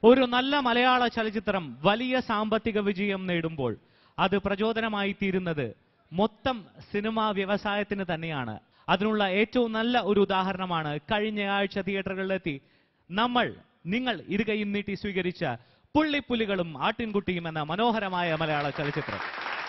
ഒരു നല്ല മലയാള ചലച്ചിത്രം വലിയ സാമ്പത്തിക വിജയം നേടുമ്പോൾ അത് പ്രചോദനമായി തീരുന്നത് മൊത്തം സിനിമാ വ്യവസായത്തിന് തന്നെയാണ് അതിനുള്ള ഏറ്റവും നല്ല ഒരു ഉദാഹരണമാണ് കഴിഞ്ഞ ആഴ്ച തിയേറ്ററുകളിലെത്തി നമ്മൾ നിങ്ങൾ ഇരുകൈയും നീട്ടി സ്വീകരിച്ച പുള്ളിപ്പുലികളും ആട്ടിൻകുട്ടിയും എന്ന മനോഹരമായ മലയാള ചലച്ചിത്രം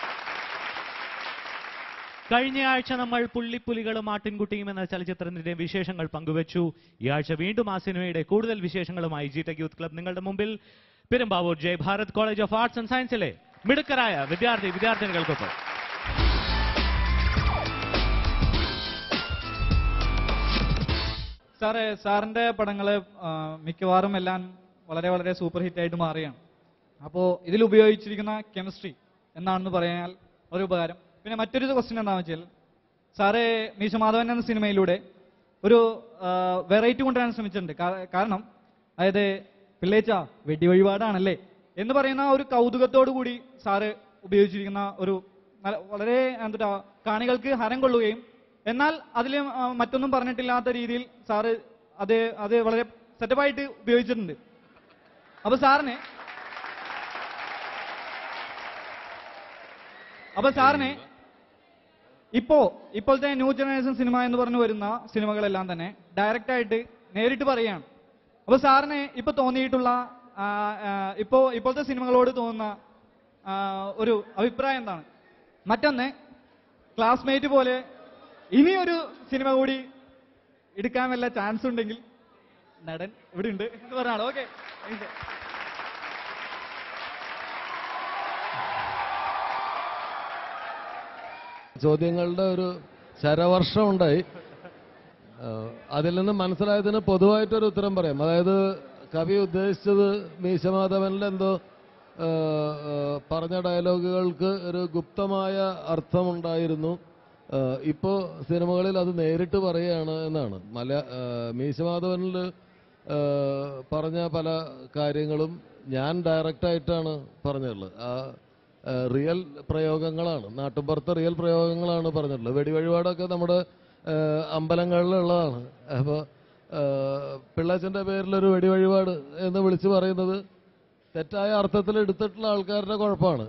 കഴിഞ്ഞ ആഴ്ച നമ്മൾ പുള്ളിപ്പുലികളും ആട്ടിൻകുട്ടിയും എന്ന ചലച്ചിത്രത്തിന്റെ വിശേഷങ്ങൾ പങ്കുവച്ചു ഈ ആഴ്ച വീണ്ടും ആ സിനിമയുടെ കൂടുതൽ വിശേഷങ്ങളുമായി ജി ടെക് യൂത്ത് ക്ലബ് നിങ്ങളുടെ മുമ്പിൽ Perumbavoor Jai Bharat college of arts and സയൻസിലെ മിടുക്കരായ വിദ്യാർത്ഥി വിദ്യാർത്ഥിനികൾക്കൊപ്പം സാറേ സാറിന്റെ പടങ്ങൾ മിക്കവാറും എല്ലാം വളരെ വളരെ സൂപ്പർ ഹിറ്റ് ആയിട്ട് മാറുകയാണ് അപ്പോൾ ഇതിൽ ഉപയോഗിച്ചിരിക്കുന്ന കെമിസ്ട്രി എന്നാണെന്ന് പറയാൻ ഒരു ഉപകാരം പിന്നെ മറ്റൊരു ക്വസ്റ്റ്യൻ എന്താണെന്ന് വെച്ചാൽ സാറ് മീശമാധവൻ എന്ന സിനിമയിലൂടെ ഒരു വെറൈറ്റി കൊണ്ടുവരാൻ ശ്രമിച്ചിട്ടുണ്ട് കാ- കാരണം അതായത് പിള്ളേച്ച വെടി വഴിപാടാണല്ലേ എന്ന് പറയുന്ന ഒരു കൗതുകത്തോടു കൂടി സാറ് ഉപയോഗിച്ചിരിക്കുന്ന ഒരു നല്ല- വളരെ എന്താ കാണികൾക്ക് ഹരം കൊള്ളുകയും എന്നാൽ അതിൽ മറ്റൊന്നും പറഞ്ഞിട്ടില്ലാത്ത രീതിയിൽ സാറ് അത് അത് വളരെ സെറ്റപ്പായിട്ട് ഉപയോഗിച്ചിട്ടുണ്ട് അപ്പൊ സാറിന് അപ്പൊ സാറിന് ഇപ്പോ ഇപ്പോഴത്തെ ന്യൂ ജനറേഷൻ സിനിമ എന്ന് പറഞ്ഞു വരുന്ന സിനിമകളെല്ലാം തന്നെ ഡയറക്റ്റ് ആയിട്ട് നേരിട്ട് പറയുകയാണ് അപ്പൊ സാറിന് ഇപ്പൊ തോന്നിയിട്ടുള്ള ആ, ആ, ഇപ്പോ ഇപ്പോഴത്തെ സിനിമകളോട് തോന്നുന്ന ആ, ഒരു അഭിപ്രായം എന്താണ് മറ്റൊന്ന് ക്ലാസ്മേറ്റ് പോലെ ഇനിയൊരു സിനിമ കൂടി എടുക്കാൻ വല്ല ചാൻസ് ഉണ്ടെങ്കിൽ നടൻ ഇവിടെ ഉണ്ട് എന്ന് പറഞ്ഞാണ് ഓക്കെ ചോദ്യങ്ങളുടെ ഒരു ശരവർഷം ഉണ്ടായി ഏഹ് അതിൽ നിന്ന് മനസ്സിലായതിന് പൊതുവായിട്ടൊരു ഉത്തരം പറയാം അതായത് കവി ഉദ്ദേശിച്ചത് മീശമാധവനിൽ എന്തോ ഏഹ്, ഏഹ്, പറഞ്ഞ ഡയലോഗുകൾക്ക് ഒരു ഗുപ്തമായ അർത്ഥമുണ്ടായിരുന്നു ഏഹ്, ഇപ്പോ സിനിമകളിൽ അത് നേരിട്ട് പറയുകയാണ് എന്നാണ് മല ഏഹ്, മീശമാധവനിൽ ഏഹ്, പറഞ്ഞ പല കാര്യങ്ങളും ഞാൻ ഡയറക്റ്റായിട്ടാണ് പറഞ്ഞിട്ടുള്ളത് ആ ഏഹ് റിയൽ പ്രയോഗങ്ങളാണ് നാട്ടുമ്പുറത്തെ റിയൽ പ്രയോഗങ്ങളാണ് പറഞ്ഞിട്ടുള്ളത് വെടിവഴിപാടൊക്കെ നമ്മുടെ ഏഹ് അമ്പലങ്ങളിലുള്ളതാണ് അപ്പോൾ പിള്ളാച്ചൻ്റെ പേരിലൊരു വെടിവഴിപാട് എന്ന് വിളിച്ചു പറയുന്നത് തെറ്റായ അർത്ഥത്തിൽ എടുത്തിട്ടുള്ള ആൾക്കാരുടെ കുഴപ്പമാണ്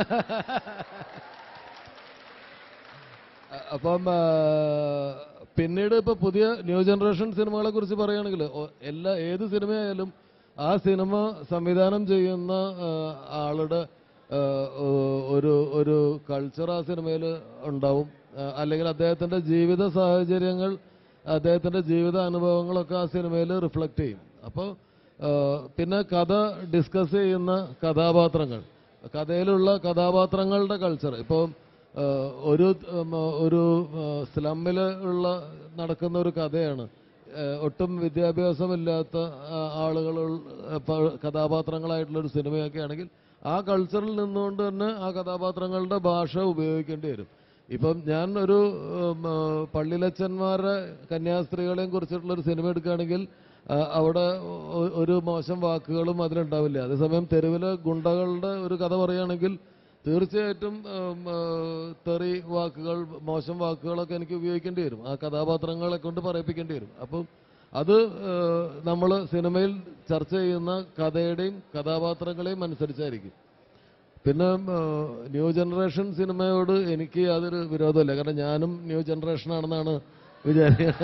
അപ്പം ആ, പിന്നീട് ഇപ്പൊ പുതിയ ന്യൂ ജനറേഷൻ സിനിമകളെ കുറിച്ച് പറയുകയാണെങ്കിൽ ഒ- എല്ലാ ഏത് സിനിമയായാലും ആ സിനിമ സംവിധാനം ചെയ്യുന്ന ആ, ആളുടെ ആ, ഒ- ഒരു ഒരു കൾച്ചർ ആ സിനിമയിൽ ഉണ്ടാവും ആ, അല്ലെങ്കിൽ അദ്ദേഹത്തിന്റെ ജീവിത സാഹചര്യങ്ങൾ അദ്ദേഹത്തിന്റെ ജീവിത അനുഭവങ്ങളൊക്കെ ആ സിനിമയിൽ റിഫ്ലക്റ്റ് ചെയ്യും അപ്പോൾ പിന്നെ കഥ ഡിസ്കസ് ചെയ്യുന്ന കഥാപാത്രങ്ങൾ കഥയിലുള്ള കഥാപാത്രങ്ങളുടെ കൾച്ചർ ഇപ്പോൾ ഏഹ് ഒരു ഉം, ഒരു സ്ലമ്മിൽ ഉള്ള നടക്കുന്ന ഒരു കഥയാണ് ഏഹ് ഒട്ടും വിദ്യാഭ്യാസമില്ലാത്ത ആ, ആളുകൾ കഥാപാത്രങ്ങളായിട്ടുള്ള ഒരു സിനിമയൊക്കെ ആണെങ്കിൽ ആ കൾച്ചറിൽ നിന്നുകൊണ്ട് തന്നെ ആ കഥാപാത്രങ്ങളുടെ ഭാഷ ഉപയോഗിക്കേണ്ടി വരും ഇപ്പം ഞാൻ ഒരു ഉം, ആ, പള്ളിലച്ചന്മാരുടെ കന്യാസ്ത്രീകളെയും കുറിച്ചിട്ടുള്ള ഒരു സിനിമ എടുക്കുകയാണെങ്കിൽ ആ, അവിടെ ഒ- ഒരു മോശം വാക്കുകളും അതിലുണ്ടാവില്ല അതേസമയം തെരുവിലെ ഗുണ്ടകളുടെ ഒരു കഥ പറയുകയാണെങ്കിൽ തീർച്ചയായിട്ടും ഉം, ആ, തെറി വാക്കുകൾ മോശം വാക്കുകളൊക്കെ എനിക്ക് ഉപയോഗിക്കേണ്ടി വരും ആ കഥാപാത്രങ്ങളെ കൊണ്ട് പറയിപ്പിക്കേണ്ടി വരും അപ്പം അത് നമ്മൾ സിനിമയിൽ ചർച്ച ചെയ്യുന്ന കഥയുടെയും കഥാപാത്രങ്ങളെയും അനുസരിച്ചായിരിക്കും പിന്നെ ആ, ന്യൂ ജനറേഷൻ സിനിമയോട് എനിക്ക് യാതൊരു വിരോധമില്ല കാരണം ഞാനും ന്യൂ ജനറേഷൻ ആണെന്നാണ് വിചാരിക്കുന്നത്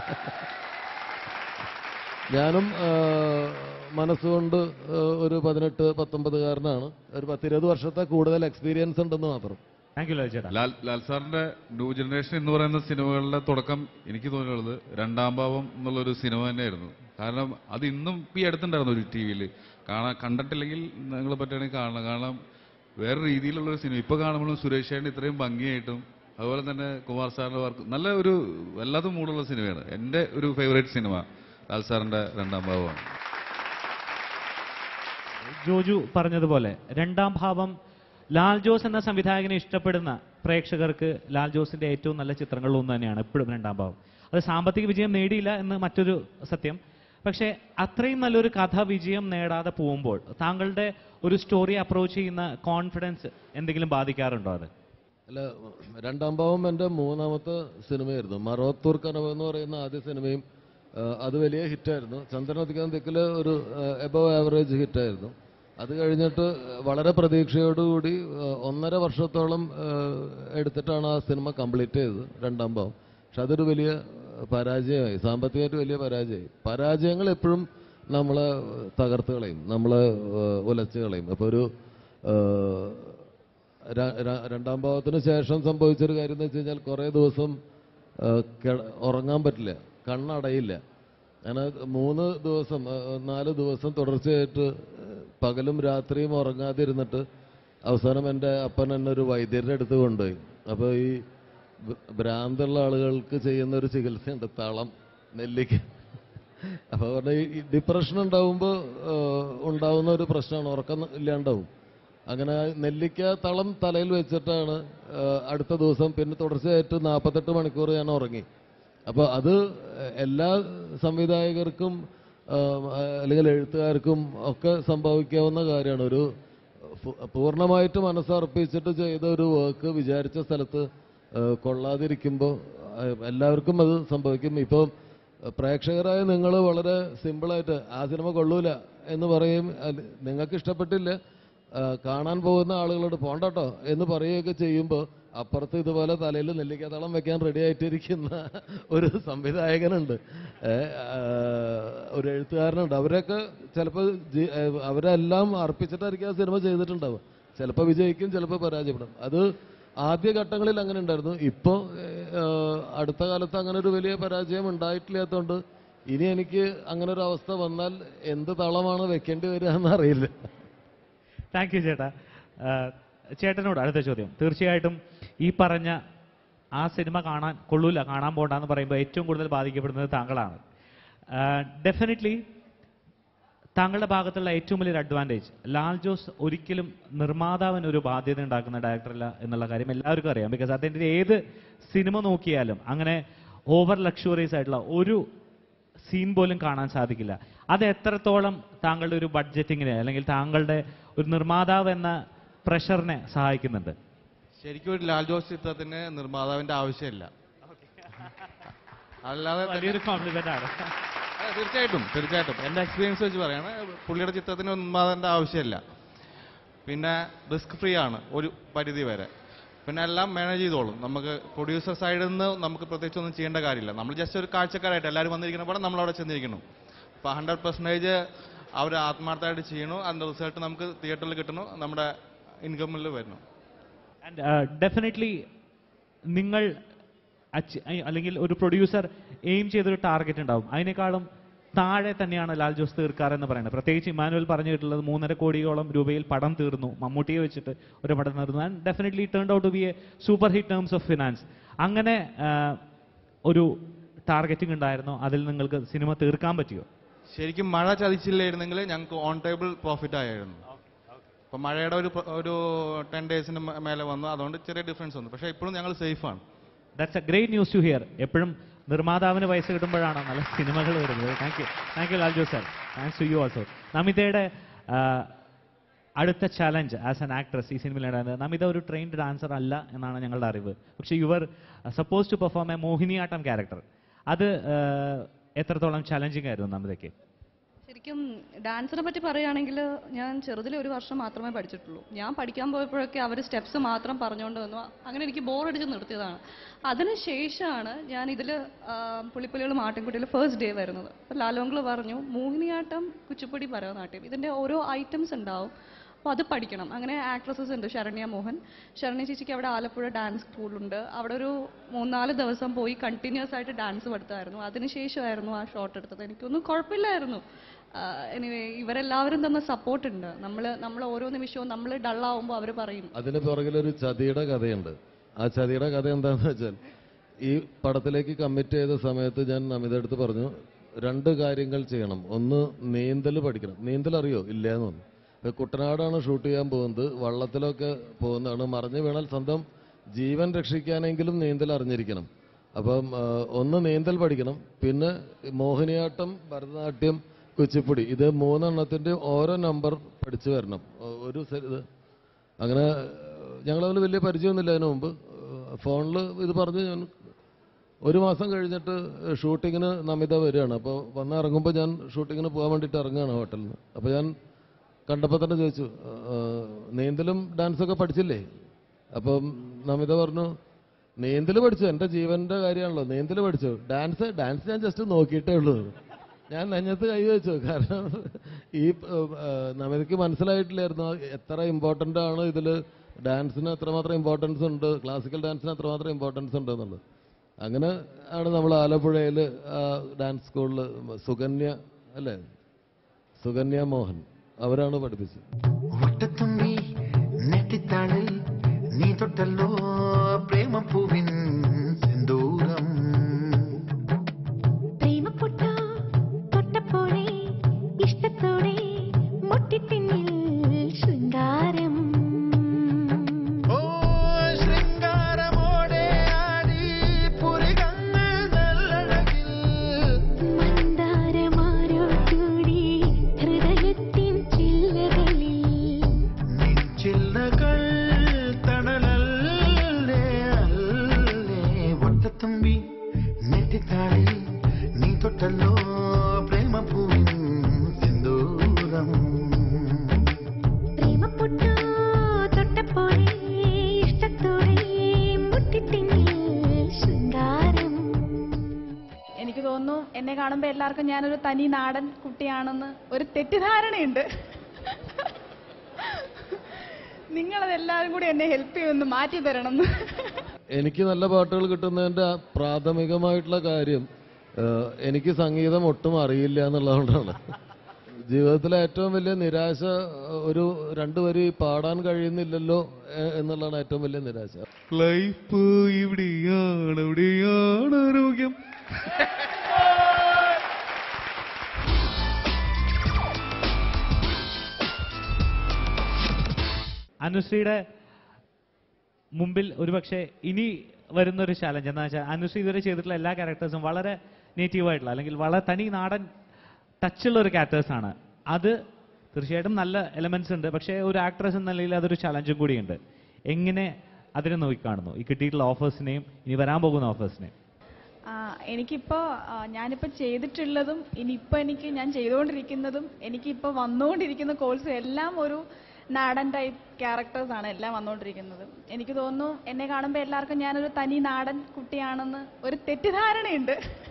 ഞാനും ആ, മനസ്സുകൊണ്ട് ആ, ഒരു പതിനെട്ട് പത്തൊമ്പതുകാരനാണ് ഒരു പത്തിരുപത് വർഷത്തെ കൂടുതൽ എക്സ്പീരിയൻസ് ഉണ്ടെന്ന് മാത്രം താങ്ക് യു ചേട്ടാ ലാൽ ലാൽ സാറിന്റെ ന്യൂ ജനറേഷൻ എന്ന് പറയുന്ന സിനിമകളുടെ തുടക്കം എനിക്ക് തോന്നിയുള്ളത് രണ്ടാം ഭാവം എന്നുള്ളൊരു സിനിമ തന്നെയായിരുന്നു കാരണം അത് ഇന്നും ഈ അടുത്തുണ്ടായിരുന്നു ഒരു ടി വിയിൽ കാണാൻ കണ്ടിട്ടില്ലെങ്കിൽ നിങ്ങൾ പറ്റുകയാണെങ്കിൽ കാണണം കാരണം വേറെ രീതിയിലുള്ള ഒരു സിനിമ ഇപ്പൊ കാണുമ്പോഴും സുരേഷ് ചേട്ടൻ ഇത്രയും ഭംഗിയായിട്ടും അതുപോലെ തന്നെ കുമാർ സാറിന്റെ വർക്ക് നല്ല ഒരു വല്ലാത്ത മൂടുള്ള സിനിമയാണ് എന്റെ ഒരു ഫേവറേറ്റ് സിനിമ ലാൽ സാറിന്റെ രണ്ടാം ഭാവമാണ് ജോജു പറഞ്ഞതുപോലെ രണ്ടാം ഭാവം ലാൽ ജോസ് എന്ന സംവിധായകനെ ഇഷ്ടപ്പെടുന്ന പ്രേക്ഷകർക്ക് ലാൽ ജോസിന്റെ ഏറ്റവും നല്ല ചിത്രങ്ങളിൽ ഒന്ന് തന്നെയാണ് എപ്പോഴും രണ്ടാം ഭാവം അത് സാമ്പത്തിക വിജയം നേടിയില്ല എന്ന് മറ്റൊരു സത്യം പക്ഷേ അത്രയും നല്ലൊരു കഥ വിജയം നേടാതെ പോകുമ്പോൾ താങ്കളുടെ ഒരു സ്റ്റോറി അപ്രോച്ച് ചെയ്യുന്ന കോൺഫിഡൻസ് എന്തെങ്കിലും ബാധിക്കാറുണ്ടോ അത് അല്ല രണ്ടാം ഭാവം എൻ്റെ മൂന്നാമത്തെ സിനിമയായിരുന്നു മറവത്തൂർ കനവ് എന്ന് പറയുന്ന ആദ്യ സിനിമയും അത് വലിയ ഹിറ്റായിരുന്നു ചന്ദ്രനദിക്കാൻ ദിക്കിൽ ഒരു എബവ് ആവറേജ് ഹിറ്റായിരുന്നു അത് കഴിഞ്ഞിട്ട് വളരെ പ്രതീക്ഷയോടുകൂടി ആ, ഒന്നര വർഷത്തോളം ആ, എടുത്തിട്ടാണ് ആ സിനിമ കംപ്ലീറ്റ് ചെയ്തത് രണ്ടാം ഭാവം പക്ഷെ അതൊരു വലിയ പരാജയമായി സാമ്പത്തികമായിട്ട് വലിയ പരാജയമായി പരാജയങ്ങൾ എപ്പോഴും നമ്മളെ തകർത്ത് കളയും നമ്മളെ ആ, ഉലച്ച് കളയും അപ്പോൾ ഒരു ആ, ര- ര- രണ്ടാം ഭാവത്തിന് ശേഷം സംഭവിച്ചൊരു കാര്യം എന്ന് വെച്ച് കഴിഞ്ഞാൽ കുറേ ദിവസം ആ, കിട- ഉറങ്ങാൻ പറ്റില്ല കണ്ണടയില്ല അങ്ങനെ മൂന്ന് ദിവസം ആ, നാല് ദിവസം തുടർച്ചയായിട്ട് പകലും രാത്രിയും ഉറങ്ങാതെ ഇരുന്നിട്ട് അവസാനം എൻ്റെ അപ്പൻ എന്നെ ഒരു വൈദ്യരുടെ അടുത്ത് കൊണ്ടുപോയി അപ്പോൾ ഈ ഭ- ഭ്രാന്തുള്ള ആളുകൾക്ക് ചെയ്യുന്ന ഒരു ചികിത്സയുണ്ട് തളം നെല്ലിക്ക അപ്പോൾ പറഞ്ഞ ഈ ഡിപ്രഷൻ ഉണ്ടാവുമ്പോൾ ഉണ്ടാവുന്ന ഒരു പ്രശ്നമാണ് ഉറക്കം ഇല്ലാണ്ടാവും അങ്ങനെ നെല്ലിക്ക തളം തലയിൽ വെച്ചിട്ടാണ് ആ, അടുത്ത ദിവസം പിന്നെ തുടർച്ചയായിട്ട് നാൽപ്പത്തെട്ട് മണിക്കൂർ ഞാൻ ഉറങ്ങി അപ്പോൾ അത് എല്ലാ സംവിധായകർക്കും ആ, അല്ലെങ്കിൽ എഴുത്തുകാർക്കും ഒക്കെ സംഭവിക്കാവുന്ന കാര്യമാണ് ഒരു ഫു- പൂർണ്ണമായിട്ട് മനസ്സർപ്പിച്ചിട്ട് ചെയ്ത ഒരു വർക്ക് വിചാരിച്ച സ്ഥലത്ത് ആ, കൊള്ളാതിരിക്കുമ്പോൾ ആ, എല്ലാവർക്കും അത് സംഭവിക്കും ഇപ്പം പ്രേക്ഷകരായ നിങ്ങൾ വളരെ സിമ്പിളായിട്ട് ആ സിനിമ കൊള്ളൂല എന്ന് പറയും അത് നിങ്ങൾക്ക് ഇഷ്ടപ്പെട്ടില്ല ആ, കാണാൻ പോകുന്ന ആളുകളോട് പോണ്ടട്ടോ എന്ന് പറയുകയൊക്കെ ചെയ്യുമ്പോൾ അപ്പുറത്ത് ഇതുപോലെ തലയിൽ നെല്ലിക്കത്തളം വെക്കാൻ റെഡി ആയിട്ടിരിക്കുന്ന ഒരു സംവിധായകനുണ്ട് ഏ, ആ, ഒരു എഴുത്തുകാരനുണ്ട് അവരൊക്കെ ചിലപ്പോൾ അവരെല്ലാം അർപ്പിച്ചിട്ടായിരിക്കും ആ സിനിമ ചെയ്തിട്ടുണ്ടാവുക ചിലപ്പോൾ വിജയിക്കും ചിലപ്പോൾ പരാജയപ്പെടും അത് ആദ്യ ഘട്ടങ്ങളിൽ അങ്ങനെ ഉണ്ടായിരുന്നു ഇപ്പോൾ അടുത്ത കാലത്ത് അങ്ങനെ ഒരു വലിയ പരാജയം ഉണ്ടായിട്ടില്ലാത്തതുകൊണ്ട് ഇനി എനിക്ക് അങ്ങനെ ഒരു അവസ്ഥ വന്നാൽ എന്ത് തളമാണ് വെക്കേണ്ടി വരിക എന്നറിയില്ല താങ്ക് യു ചേട്ടാ ആ, ചേട്ടനോട് അടുത്ത ചോദ്യം തീർച്ചയായിട്ടും ഈ പറഞ്ഞ ആ സിനിമ കാണാൻ കൊള്ളൂല കാണാൻ പോണ്ടെന്ന് പറയുമ്പോൾ ഏറ്റവും കൂടുതൽ ബാധിക്കപ്പെടുന്നത് താങ്കളാണ് ഡെഫിനറ്റ്ലി താങ്കളുടെ ഭാഗത്തുള്ള ഏറ്റവും വലിയൊരു അഡ്വാൻറ്റേജ് ലാൽ ജോസ് ഒരിക്കലും നിർമ്മാതാവിന് ഒരു ബാധ്യത ഉണ്ടാക്കുന്ന ഡയറക്ടറല്ല എന്നുള്ള കാര്യം എല്ലാവർക്കും അറിയാം ബിക്കോസ് അദ്ദേഹത്തിൻ്റെ ഏത് സിനിമ നോക്കിയാലും അങ്ങനെ ഓവർ ലക്ഷറീസ് ആയിട്ടുള്ള ഒരു സീൻ പോലും കാണാൻ സാധിക്കില്ല അത് എത്രത്തോളം താങ്കളുടെ ഒരു ബഡ്ജറ്റിങ്ങിനെ അല്ലെങ്കിൽ താങ്കളുടെ ഒരു നിർമ്മാതാവ് എന്ന പ്രഷറിനെ സഹായിക്കുന്നുണ്ട് ശരിക്കും ഒരു ലാൽ ജോസ് ചിത്രത്തിന് നിർമ്മാതാവിന്റെ ആവശ്യമില്ല അല്ലാതെ തന്നെ- വലിയൊരു കോംപ്ലിമെന്റ് ആണ് അതെ, തീർച്ചയായിട്ടും തീർച്ചയായിട്ടും എന്റെ എക്സ്പീരിയൻസ് വെച്ച് പറയാണ് പുള്ളിയുടെ ചിത്രത്തിന് നിർമ്മാതാവിന്റെ ആവശ്യമില്ല പിന്നെ റിസ്ക് ഫ്രീ ആണ് ഒരു പരിധി വരെ പിന്നെ എല്ലാം മാനേജ് ചെയ്തോളും നമുക്ക് പ്രൊഡ്യൂസർ സൈഡിൽ നിന്ന് നമുക്ക് പ്രത്യേകിച്ച് ഒന്നും ചെയ്യേണ്ട കാര്യമില്ല നമ്മൾ ജസ്റ്റ് ഒരു കാഴ്ചക്കാരായിട്ട് എല്ലാവരും വന്നിരിക്കുന്ന പോലെ നമ്മൾ അവിടെ ചെന്നിരിക്കണം അപ്പോൾ ഹൺഡ്രഡ് പെർസെൻറ്റേജ് അവർ ആത്മാർത്ഥമായിട്ട് ചെയ്യണു അതിൻ്റെ റിസൾട്ട് നമുക്ക് തിയേറ്ററിൽ കിട്ടണു നമ്മുടെ ഇൻകമിൽ വരുന്നു ആൻഡ് ഡെഫിനറ്റ്ലി നിങ്ങൾ അച്ചി- ഐ- അല്ലെങ്കിൽ ഒരു പ്രൊഡ്യൂസർ എയിം ചെയ്തൊരു ടാർഗറ്റ് ഉണ്ടാവും അതിനേക്കാളും താഴെ തന്നെയാണ് ലാൽ ജോസ് തീർക്കാറെന്ന് പറയുന്നത് പ്രത്യേകിച്ച് ഇമാനുവൽ പറഞ്ഞു കേട്ടുള്ളത് മൂന്നര കോടിയോളം രൂപയിൽ പടം തീർന്നു മമ്മൂട്ടിയെ വെച്ചിട്ട് ഒരു പടം തീർന്നു and definitely turn out to be a super hit terms of finance അങ്ങനെ ആ, ഒരു ടാർഗറ്റിംഗ് ഉണ്ടായിരുന്നോ അതിൽ നിങ്ങൾക്ക് സിനിമ തീർക്കാൻ പറ്റിയോ ശരിക്കും മഴ ചതിച്ചില്ലായിരുന്നെങ്കിൽ ഞങ്ങൾക്ക് ഓൺ ടേബിൾ പ്രോഫിറ്റ് ആയിരുന്നു അപ്പൊ മഴയുടെ ഒരു പ്ര- ഒരു ടെൻ ഡേയ്സിന് മേലെ വന്നു അതുകൊണ്ട് ചെറിയ ഡിഫറൻസ് വന്നു പക്ഷേ ഇപ്പോഴും ഞങ്ങൾ സേഫാണ് that's a great news to hear എപ്പോഴും നിർമ്മാതാവിന് പൈസ കിട്ടുമ്പോഴാണ് നല്ല സിനിമകൾ വരുന്നത് thank you thank you Lalju sir thanks to you also നമിതയുടെ ആ, അടുത്ത ചലഞ്ച് ആസ് ആൻ ആക്ട്രസ് ഈ സിനിമയിൽ ഉണ്ടായിരുന്നത് നമിത ഒരു ട്രെയിൻഡ് ഡാൻസർ അല്ല എന്നാണ് ഞങ്ങളുടെ അറിവ് പക്ഷേ your suppose to perform a Mohiniyattam character അത് ആ, എത്രത്തോളം ചലഞ്ചിങ് ആയിരുന്നു നമിതയ്ക്ക് ശരിക്കും ഡാൻസിനെ പറ്റി പറയുകയാണെങ്കിൽ ഞാൻ ചെറുതിൽ ഒരു വർഷം മാത്രമേ പഠിച്ചിട്ടുള്ളൂ ഞാൻ പഠിക്കാൻ പോയപ്പോഴൊക്കെ അവർ സ്റ്റെപ്സ് മാത്രം പറഞ്ഞുകൊണ്ട് വന്നു അങ്ങനെ എനിക്ക് ബോറടിച്ച് നിർത്തിയതാണ് അതിനുശേഷമാണ് ഞാൻ ഇതിൽ പുളിപ്പുലികൾ മാട്ടിൻകുട്ടിയിൽ ഫസ്റ്റ് ഡേ വരുന്നത് അപ്പോൾ ലാലോങ്കൾ പറഞ്ഞു മോഹിനിയാട്ടം കുച്ചിപ്പുടി ഭരതനാട്യം ഇതിൻ്റെ ഓരോ ഐറ്റംസ് ഉണ്ടാവും അപ്പോൾ അത് പഠിക്കണം അങ്ങനെ ആക്ട്രസസ് ഉണ്ട് ശരണ്യ മോഹൻ ശരണ്യ ചേച്ചിക്ക് അവിടെ ആലപ്പുഴ ഡാൻസ് സ്കൂളുണ്ട് അവിടെ ഒരു മൂന്നാല് ദിവസം പോയി കണ്ടിന്യൂസ് ആയിട്ട് ഡാൻസ് പഠിത്തമായിരുന്നു അതിനുശേഷമായിരുന്നു ആ ഷോട്ട് എടുത്തത് എനിക്കൊന്നും കുഴപ്പമില്ലായിരുന്നു എനിവേ ഇവരെല്ലാവരും തന്ന സപ്പോർട്ട് ഉണ്ട് നമ്മൾ നമ്മൾ ഓരോ നിമിഷവും നമ്മൾ ഡള്ളാവുമ്പോൾ അവർ പറയും അതിന് പുറകിലൊരു ചതിയുടെ കഥയുണ്ട് ആ ചതിയുടെ കഥ എന്താണെന്ന് വെച്ചാൽ ഈ പടത്തിലേക്ക് കമ്മിറ്റ് ചെയ്ത സമയത്ത് ഞാൻ നമിത അടുത്ത് പറഞ്ഞു രണ്ട് കാര്യങ്ങൾ ചെയ്യണം ഒന്ന് നീന്തൽ പഠിക്കണം നീന്തൽ അറിയോ ഇല്ല എന്ന് പറഞ്ഞു ഇപ്പൊ കുട്ടനാടാണ് ഷൂട്ട് ചെയ്യാൻ പോകുന്നത് വള്ളത്തിലൊക്കെ പോകുന്നതാണ് മറിഞ്ഞു വീണാൽ സ്വന്തം ജീവൻ രക്ഷിക്കാനെങ്കിലും നീന്തൽ അറിഞ്ഞിരിക്കണം അപ്പം ആ, ഒന്ന് നീന്തൽ പഠിക്കണം പിന്നെ മോഹിനിയാട്ടം ഭരതനാട്യം കുച്ചിപ്പുടി ഇത് മൂന്നെണ്ണത്തിന്റെ ഓരോ നമ്പർ പഠിച്ചു വരണം ഒ- ഒരു സെ- ഇത് അങ്ങനെ ഞങ്ങൾ തമ്മിൽ വലിയ പരിചയമൊന്നുമില്ല അതിനു മുമ്പ് ഫോണിൽ ഇത് പറഞ്ഞ് ഞാൻ ഒരു മാസം കഴിഞ്ഞിട്ട് ഷൂട്ടിങ്ങിന് നമിത വരികയാണ് അപ്പോൾ വന്ന് ഇറങ്ങുമ്പോൾ ഞാൻ ഷൂട്ടിങ്ങിന് പോകാൻ വേണ്ടിയിട്ട് ഇറങ്ങുകയാണ് ഹോട്ടലിൽ നിന്ന് അപ്പോൾ ഞാൻ കണ്ടപ്പോൾ തന്നെ ചോദിച്ചു "ആ, നീന്തലും ഡാൻസൊക്കെ പഠിച്ചില്ലേ അപ്പം നമിത പറഞ്ഞു നീന്തൽ പഠിച്ചു എൻ്റെ ജീവന്റെ കാര്യമാണല്ലോ നീന്തൽ പഠിച്ചു ഡാൻസ് ഡാൻസ് ഞാൻ ജസ്റ്റ് നോക്കിയിട്ടേ ഉള്ളൂ ഞാൻ നെഞ്ഞത്ത് കൈ വെച്ചു കാരണം ഈ ആ, നമിതയ്ക്ക് മനസ്സിലായിട്ടില്ലായിരുന്നു എത്ര ഇമ്പോർട്ടൻ്റ് ആണ് ഇതിൽ ഡാൻസിന് എത്രമാത്രം ഇമ്പോർട്ടൻസ് ഉണ്ട് ക്ലാസിക്കൽ ഡാൻസിന് എത്രമാത്രം ഇമ്പോർട്ടൻസ് ഉണ്ട് എന്നുള്ളത് അങ്ങനെ ആണ് നമ്മൾ ആലപ്പുഴയിൽ ഡാൻസ് സ്കൂളിൽ സുകന്യ അല്ലേ സുകന്യ മോഹൻ അവരാണ് പഠിപ്പിച്ചത് വട്ടത്തുമ്പി നെറ്റിത്താളിൽ നീ തൊട്ടല്ലോ പ്രേമപ്പൂവിൻ സിന്ദൂരം പ്രേമപ്പൊട്ട തൊട്ടപ്പോഴേ ഇഷ്ടത്തോടെ മുട്ടിപ്പിന്നിൽ ശൃംഗാരം ഓ ശൃംഗാരമോടെ ആടി പുരികങ്ങൾ നല്ലഴകിൽ മന്ദാരമാരോ കൂടി ഹൃദയത്തിൻ ചില്ലകളിൽ ചില്ലകൾ തണലല്ലേ അല്ലേ വട്ടത്തുമ്പി നെറ്റിത്താളിൽ നീ തൊട്ടല്ലോ പ്രേമപ്പൂവിൻ സിന്ദൂരം പ്രേമപ്പൊട്ട തൊട്ടപ്പോഴേ ഇഷ്ടത്തോടെ മുട്ടിപ്പിന്നിൽ ശൃംഗാരം എനിക്ക് തോന്നുന്നു എന്നെ കാണുമ്പോൾ എല്ലാവർക്കും ഞാനൊരു തനി നാടൻ കുട്ടിയാണെന്ന് ഒരു തെറ്റിദ്ധാരണയുണ്ട് നിങ്ങളത് എല്ലാവരും കൂടി എന്നെ ഹെൽപ്പ് ചെയ്യുമെന്ന് മാറ്റി തരണം എന്ന് എനിക്ക് നല്ല പാട്ടുകൾ കിട്ടുന്നതിന്റെ പ്രാഥമികമായിട്ടുള്ള കാര്യം ഏഹ്, എനിക്ക് സംഗീതം ഒട്ടും അറിയില്ല എന്നുള്ളതുകൊണ്ടാണ് ജീവിതത്തിലെ ഏറ്റവും വലിയ നിരാശ ഏഹ്, ഒരു രണ്ടു വരി പാടാൻ കഴിയുന്നില്ലല്ലോ ഏഹ്, എന്നുള്ളതാണ് ഏറ്റവും വലിയ നിരാശ ലൈഫ് ഇവിടെയാണ് ഇവിടെയാണ് ആരോഗ്യം അനുശ്രീയുടെ മുമ്പിൽ ഒരുപക്ഷെ ഇനി വരുന്ന ഒരു ചലഞ്ച് എന്താ വെച്ചാൽ അനുശ്രീ ഇതുവരെ ചെയ്തിട്ടുള്ള എല്ലാ ക്യാരക്ടേഴ്സും വളരെ നേറ്റീവ് ആയിട്ടുള്ള അല്ലെങ്കിൽ വളരെ തനി നാടൻ ടച്ചുള്ള ഒരു ക്യാരക്ടേഴ്സ് ആണ് അത് തീർച്ചയായിട്ടും നല്ല എലമെന്റ്സ് ഉണ്ട് പക്ഷേ ഒരു ആക്ട്രസ് എന്ന നിലയിൽ അതൊരു ചലഞ്ചും കൂടിയുണ്ട് എങ്ങനെ അതിനെ നോക്കിക്കാണുന്നു ഈ കിട്ടിയിട്ടുള്ള ഓഫേഴ്സിനെയും ഇനി വരാൻ പോകുന്ന ഓഫേഴ്സിനെയും ആ, എനിക്കിപ്പോ ആ, ഞാനിപ്പോ ചെയ്തിട്ടുള്ളതും ഇനിയിപ്പോ എനിക്ക് ഞാൻ ചെയ്തുകൊണ്ടിരിക്കുന്നതും എനിക്കിപ്പോ വന്നുകൊണ്ടിരിക്കുന്ന കോഴ്സും എല്ലാം ഒരു നാടൻ ടൈപ്പ് ക്യാരക്ടേഴ്സ് ആണ് എല്ലാം വന്നുകൊണ്ടിരിക്കുന്നത് എനിക്ക് തോന്നുന്നു എന്നെ കാണുമ്പോൾ എല്ലാവർക്കും ഞാനൊരു തനി നാടൻ കുട്ടിയാണെന്ന് ഒരു തെറ്റിദ്ധാരണയുണ്ട്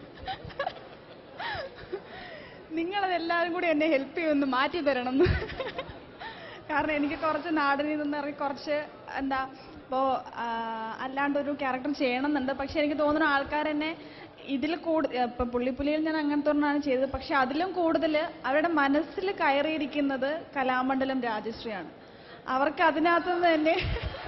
നിങ്ങളത് എല്ലാവരും കൂടി എന്നെ ഹെൽപ്പ് ചെയ്യുമെന്ന് മാറ്റി തരണം എന്ന് കാരണം എനിക്ക് കുറച്ച് നാടിനിൽ നിന്ന് ഇറങ്ങി കുറച്ച് എന്താ ഇപ്പോ ആ, അല്ലാണ്ട് ഒരു ക്യാരക്ടർ ചെയ്യണമെന്നുണ്ട് പക്ഷെ എനിക്ക് തോന്നുന്നു ആൾക്കാർ എന്നെ ഇതിൽ കൂടുതൽ ഇപ്പൊ പുള്ളിപ്പുലിയിൽ ഞാൻ അങ്ങനത്തെ ഒരെണ്ണമാണ് ചെയ്തത് പക്ഷെ അതിലും കൂടുതൽ അവരുടെ മനസ്സിൽ കയറിയിരിക്കുന്നത് കലാമണ്ഡലം രാജശ്രീയാണ് അവർക്ക് അതിനകത്തുനിന്ന് തന്നെ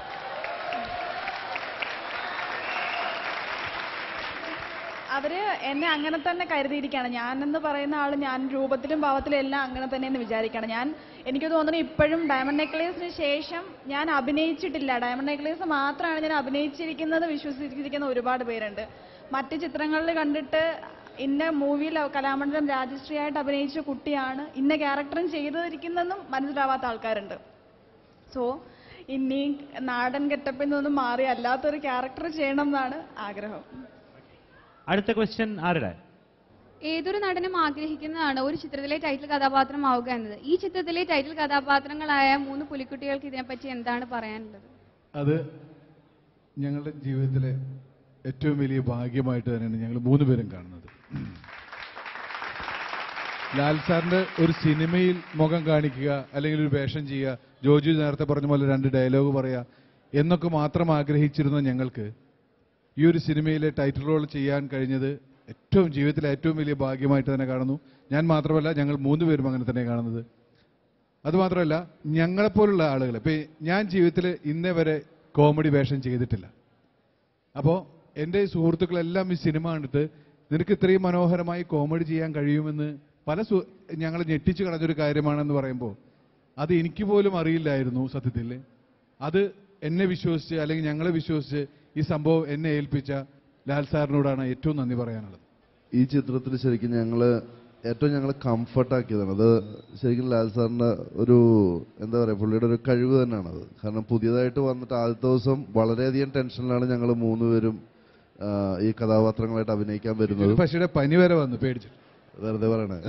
അവര് എന്നെ അങ്ങനെ തന്നെ കരുതിയിരിക്കുകയാണ് ഞാനെന്ന് പറയുന്ന ആള് ഞാൻ രൂപത്തിലും ഭാവത്തിലും എല്ലാം അങ്ങനെ തന്നെയെന്ന് വിചാരിക്കണം ഞാൻ എനിക്ക് തോന്നുന്നു ഇപ്പോഴും ഡയമണ്ട് നെക്ലേസിന് ശേഷം ഞാൻ അഭിനയിച്ചിട്ടില്ല ഡയമണ്ട് നെക്ലേസ് മാത്രമാണ് ഞാൻ അഭിനയിച്ചിരിക്കുന്നത് വിശ്വസിച്ചിരിക്കുന്ന ഒരുപാട് പേരുണ്ട് മറ്റ് ചിത്രങ്ങളിൽ കണ്ടിട്ട് ഇന്ന മൂവിയിൽ കലാമണ്ഡലം രാജശ്രീ ആയിട്ട് അഭിനയിച്ച കുട്ടിയാണ് ഇന്ന ക്യാരക്ടറും ചെയ്തിരിക്കുന്നതെന്നും മനസ്സിലാവാത്ത ആൾക്കാരുണ്ട് സോ ഇനി നാടൻ ഗെറ്റപ്പിൽ നിന്നും മാറി അല്ലാത്തൊരു ക്യാരക്ടർ ചെയ്യണം എന്നാണ് ആഗ്രഹം അടുത്ത ക്വസ്റ്റ്യൻ ആരുടെ ഏതൊരു നടനും ആഗ്രഹിക്കുന്നതാണ് ഒരു ചിത്രത്തിലെ ടൈറ്റിൽ കഥാപാത്രമാവുക എന്നത് ഈ ചിത്രത്തിലെ ടൈറ്റിൽ കഥാപാത്രങ്ങളായ മൂന്ന് പുലിക്കുട്ടികൾക്ക് ഇതിനെപ്പറ്റി എന്താണ് പറയാനുള്ളത് അത് ഞങ്ങളുടെ ജീവിതത്തിലെ ഏറ്റവും വലിയ ഭാഗ്യമായിട്ട് തന്നെയാണ് ഞങ്ങൾ മൂന്ന് പേരും കാണുന്നത് ലാൽ സാറിന്റെ ഒരു സിനിമയിൽ മുഖം കാണിക്കുക അല്ലെങ്കിൽ ഒരു വേഷം ചെയ്യുക ജോജു നേരത്തെ പറഞ്ഞ പോലെ രണ്ട് ഡയലോഗ് പറയുക എന്നൊക്കെ മാത്രം ആഗ്രഹിച്ചിരുന്ന ഞങ്ങൾക്ക് ഈ ഒരു സിനിമയിലെ ടൈറ്റിൽ റോൾ ചെയ്യാൻ കഴിഞ്ഞത് ഏറ്റവും ജീവിതത്തിലെ ഏറ്റവും വലിയ ഭാഗ്യമായിട്ട് തന്നെ കാണുന്നു ഞാൻ മാത്രമല്ല ഞങ്ങൾ മൂന്ന് പേരും അങ്ങനെ തന്നെ കാണുന്നത് അതുമാത്രമല്ല ഞങ്ങളെപ്പോലുള്ള ആളുകൾ ഇപ്പൊ ഈ ഞാൻ ജീവിതത്തിൽ ഇന്നേ വരെ കോമഡി വേഷം ചെയ്തിട്ടില്ല അപ്പോൾ എൻ്റെ സുഹൃത്തുക്കളെല്ലാം ഈ സിനിമ കണ്ടിട്ട് നിനക്ക് ഇത്രയും മനോഹരമായി കോമഡി ചെയ്യാൻ കഴിയുമെന്ന് പല സു ഞങ്ങൾ ഞെട്ടിച്ചു കളഞ്ഞൊരു കാര്യമാണെന്ന് പറയുമ്പോൾ അത് എനിക്ക് പോലും അറിയില്ലായിരുന്നു സത്യത്തിൽ അത് എന്നെ വിശ്വസിച്ച് അല്ലെങ്കിൽ ഞങ്ങളെ വിശ്വസിച്ച് ഈ സംഭവം എന്നെ ഏൽപ്പിച്ച ലാൽ സാറിനോടാണ് ഏറ്റവും നന്ദി പറയാനുള്ളത് ഈ ചിത്രത്തിൽ ശരിക്കും ഞങ്ങള് ഏറ്റവും ഞങ്ങൾ കംഫർട്ടാക്കിയതാണ് അത് ശരിക്കും ലാൽ സാറിന്റെ ഒരു എന്താ പറയുക പുള്ളിയുടെ ഒരു കഴിവ് തന്നെയാണ് അത് കാരണം പുതിയതായിട്ട് വന്നിട്ട് ആദ്യത്തെ ദിവസം വളരെയധികം ടെൻഷനിലാണ് ഞങ്ങൾ മൂന്നുപേരും ആ, ഈ കഥാപാത്രങ്ങളായിട്ട് അഭിനയിക്കാൻ വരുന്നതും പക്ഷിയുടെ പനി വരെ വന്നു പേടിച്ചു വെറുതെ പറയണേ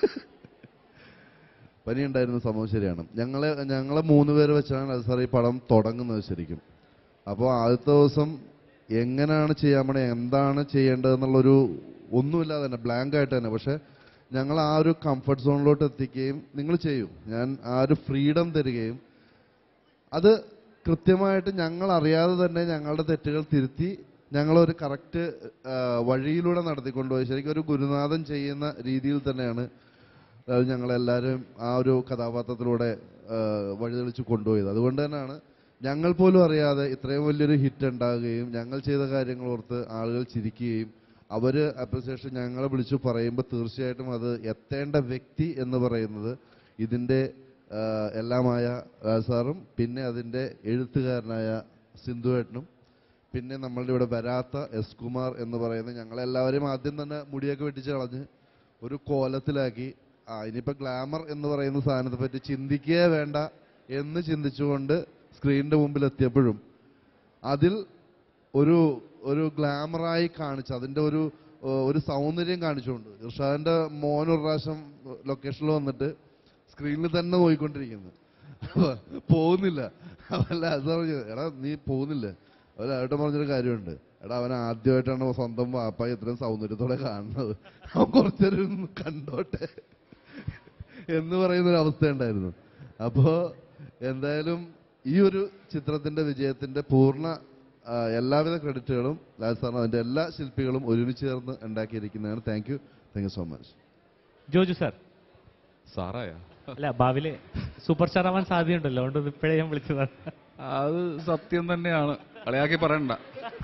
പനി ഉണ്ടായിരുന്ന സംഭവം ശരിയാണ് ഞങ്ങളെ ഞങ്ങളെ മൂന്ന് പേര് വെച്ചാണ് അത് സാർ ഈ പടം തുടങ്ങുന്നത് ശരിക്കും അപ്പോൾ ആദ്യത്തെ ദിവസം എങ്ങനെയാണ് ചെയ്യാൻ പോണേ എന്താണ് ചെയ്യേണ്ടതെന്നുള്ളൊരു ഒന്നുമില്ലാതെ തന്നെ ബ്ലാങ്ക് ആയിട്ട് തന്നെ പക്ഷെ ഞങ്ങൾ ആ ഒരു കംഫർട്ട് സോണിലോട്ട് എത്തിക്കുകയും നിങ്ങൾ ചെയ്യും ഞാൻ ആ ഒരു ഫ്രീഡം തരികയും അത് കൃത്യമായിട്ട് ഞങ്ങൾ അറിയാതെ തന്നെ ഞങ്ങളുടെ തെറ്റുകൾ തിരുത്തി ഞങ്ങളൊരു കറക്റ്റ് വഴിയിലൂടെ നടത്തിക്കൊണ്ടുപോയി ശരിക്കും ഒരു ഗുരുനാഥൻ ചെയ്യുന്ന രീതിയിൽ തന്നെയാണ് അത് ഞങ്ങളെല്ലാവരും ആ ഒരു കഥാപാത്രത്തിലൂടെ ആ, വഴിതെളിച്ച് കൊണ്ടുപോയത് അതുകൊണ്ട് തന്നെയാണ് ഞങ്ങൾ പോലും അറിയാതെ ഇത്രയും വലിയൊരു ഹിറ്റ് ഉണ്ടാകുകയും ഞങ്ങൾ ചെയ്ത കാര്യങ്ങൾ ഓർത്ത് ആളുകൾ ചിരിക്കുകയും അവർ അപ്രിസിയേഷൻ ഞങ്ങളെ വിളിച്ചു പറയുമ്പോൾ തീർച്ചയായിട്ടും അത് എത്തേണ്ട വ്യക്തി എന്ന് പറയുന്നത് ഇതിൻ്റെ ആ, എല്ലാമായ രാജ് സാറും പിന്നെ അതിൻ്റെ എഴുത്തുകാരനായ സിന്ധുവേട്ടനും പിന്നെ നമ്മളുടെ ഇവിടെ വരാത്ത എസ് കുമാർ എന്ന് പറയുന്ന ഞങ്ങളെല്ലാവരെയും ആദ്യം തന്നെ മുടിയൊക്കെ വെട്ടിച്ച് കളഞ്ഞ് ഒരു കോലത്തിലാക്കി ആ ഇനിയിപ്പോൾ ഗ്ലാമർ എന്ന് പറയുന്ന സാധനത്തെ പറ്റി ചിന്തിക്കുകയേ വേണ്ട എന്ന് ചിന്തിച്ചുകൊണ്ട് സ്ക്രീനിന്റെ മുമ്പിൽ എത്തിയപ്പോഴും അതിൽ ഒരു ഒരു ഗ്ലാമറായി കാണിച്ച് അതിന്റെ ഒരു ഏഹ്, ഒരു സൗന്ദര്യം കാണിച്ചുകൊണ്ട് ഇർഷാദിന്റെ മോൻ ഒരു പ്രാവശ്യം ലൊക്കേഷനിൽ വന്നിട്ട് സ്ക്രീനിൽ തന്നെ നോയിക്കൊണ്ടിരിക്കുന്നു പോകുന്നില്ല അവല്ല അത് പറഞ്ഞു എടാ നീ പോകുന്നില്ല അവരായിട്ട് പറഞ്ഞൊരു കാര്യമുണ്ട് എടാ അവൻ ആദ്യമായിട്ടാണ് സ്വന്തം വാപ്പായി ഇത്രയും സൗന്ദര്യത്തോടെ കാണുന്നത് അവൻ കുറച്ചൊരു കണ്ടോട്ടെ എന്ന് പറയുന്ന ഒരു അവസ്ഥ ഉണ്ടായിരുന്നു അപ്പോ എന്തായാലും ഈ ഒരു ചിത്രത്തിന്റെ വിജയത്തിന്റെ പൂർണ്ണ ആ, എല്ലാവിധ ക്രെഡിറ്റുകളും ലാൽ സാറിന് അതിന്റെ എല്ലാ ശില്പികളും ഒരുമിച്ച് ചേർന്ന് ഉണ്ടാക്കിയിരിക്കുന്നതാണ് thank you thank you so much Joju sir സാറായ അല്ല ഭാവിയിലെ സൂപ്പർ സ്റ്റാർ ആവാൻ സാധ്യതയുണ്ടല്ലോ അതുകൊണ്ട് ഇപ്പോഴേ ഞാൻ വിളിച്ചതാണ് അത് സത്യം തന്നെയാണ് കളിയാക്കി പറയണ്ട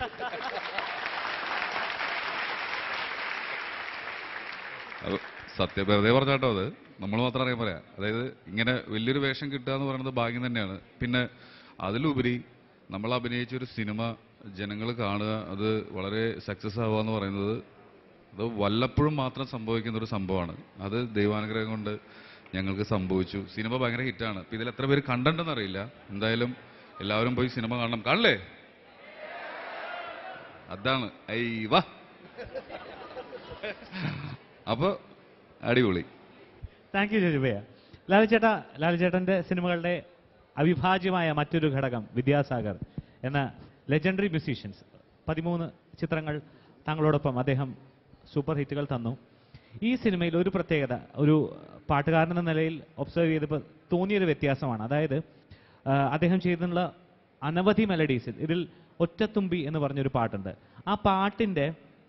അത് സത്യം വെറുതെ പറഞ്ഞാട്ടോ അത് നമ്മൾ മാത്രം അറിയാൻ പറയാം അതായത് ഇങ്ങനെ വലിയൊരു വേഷം കിട്ടുക എന്ന് പറയുന്നത് ഭാഗ്യം തന്നെയാണ് പിന്നെ അതിലുപരി നമ്മൾ അഭിനയിച്ച ഒരു സിനിമ ജനങ്ങൾ കാണുക അത് വളരെ സക്സസ് ആവുക എന്ന് പറയുന്നത് അത് വല്ലപ്പോഴും മാത്രം സംഭവിക്കുന്ന ഒരു സംഭവമാണ് അത് ദൈവാനുഗ്രഹം കൊണ്ട് ഞങ്ങൾക്ക് സംഭവിച്ചു സിനിമ ഭയങ്കര ഹിറ്റാണ് ഇപ്പം ഇതിൽ എത്ര പേര് കണ്ടിട്ടുണ്ടെന്ന് അറിയില്ല എന്തായാലും എല്ലാവരും പോയി സിനിമ കാണണം കാണില്ലേ അതാണ് ഐ വാ അപ്പൊ അടിപൊളി താങ്ക് യു ജോജുബയ്യ ലാലുചേട്ടാ ലാലുചേട്ടന്റെ സിനിമകളുടെ അവിഭാജ്യമായ മറ്റൊരു ഘടകം വിദ്യാസാഗർ എന്ന ലെജൻഡറി മ്യൂസീഷ്യൻസ് പതിമൂന്ന് ചിത്രങ്ങൾ താങ്കളോടൊപ്പം അദ്ദേഹം സൂപ്പർ ഹിറ്റുകൾ തന്നു ഈ സിനിമയിൽ ഒരു പ്രത്യേകത ഒരു പാട്ടുകാരൻ എന്ന നിലയിൽ ഒബ്സർവ് ചെയ്തപ്പോൾ തോന്നിയൊരു വ്യത്യാസമാണ് അതായത് ആ, അദ്ദേഹം ചെയ്തിട്ടുള്ള അനവധി മെലഡീസ് ഇതിൽ ഒറ്റത്തുമ്പി എന്ന് പറഞ്ഞൊരു പാട്ടുണ്ട് ആ പാട്ടിൻ്റെ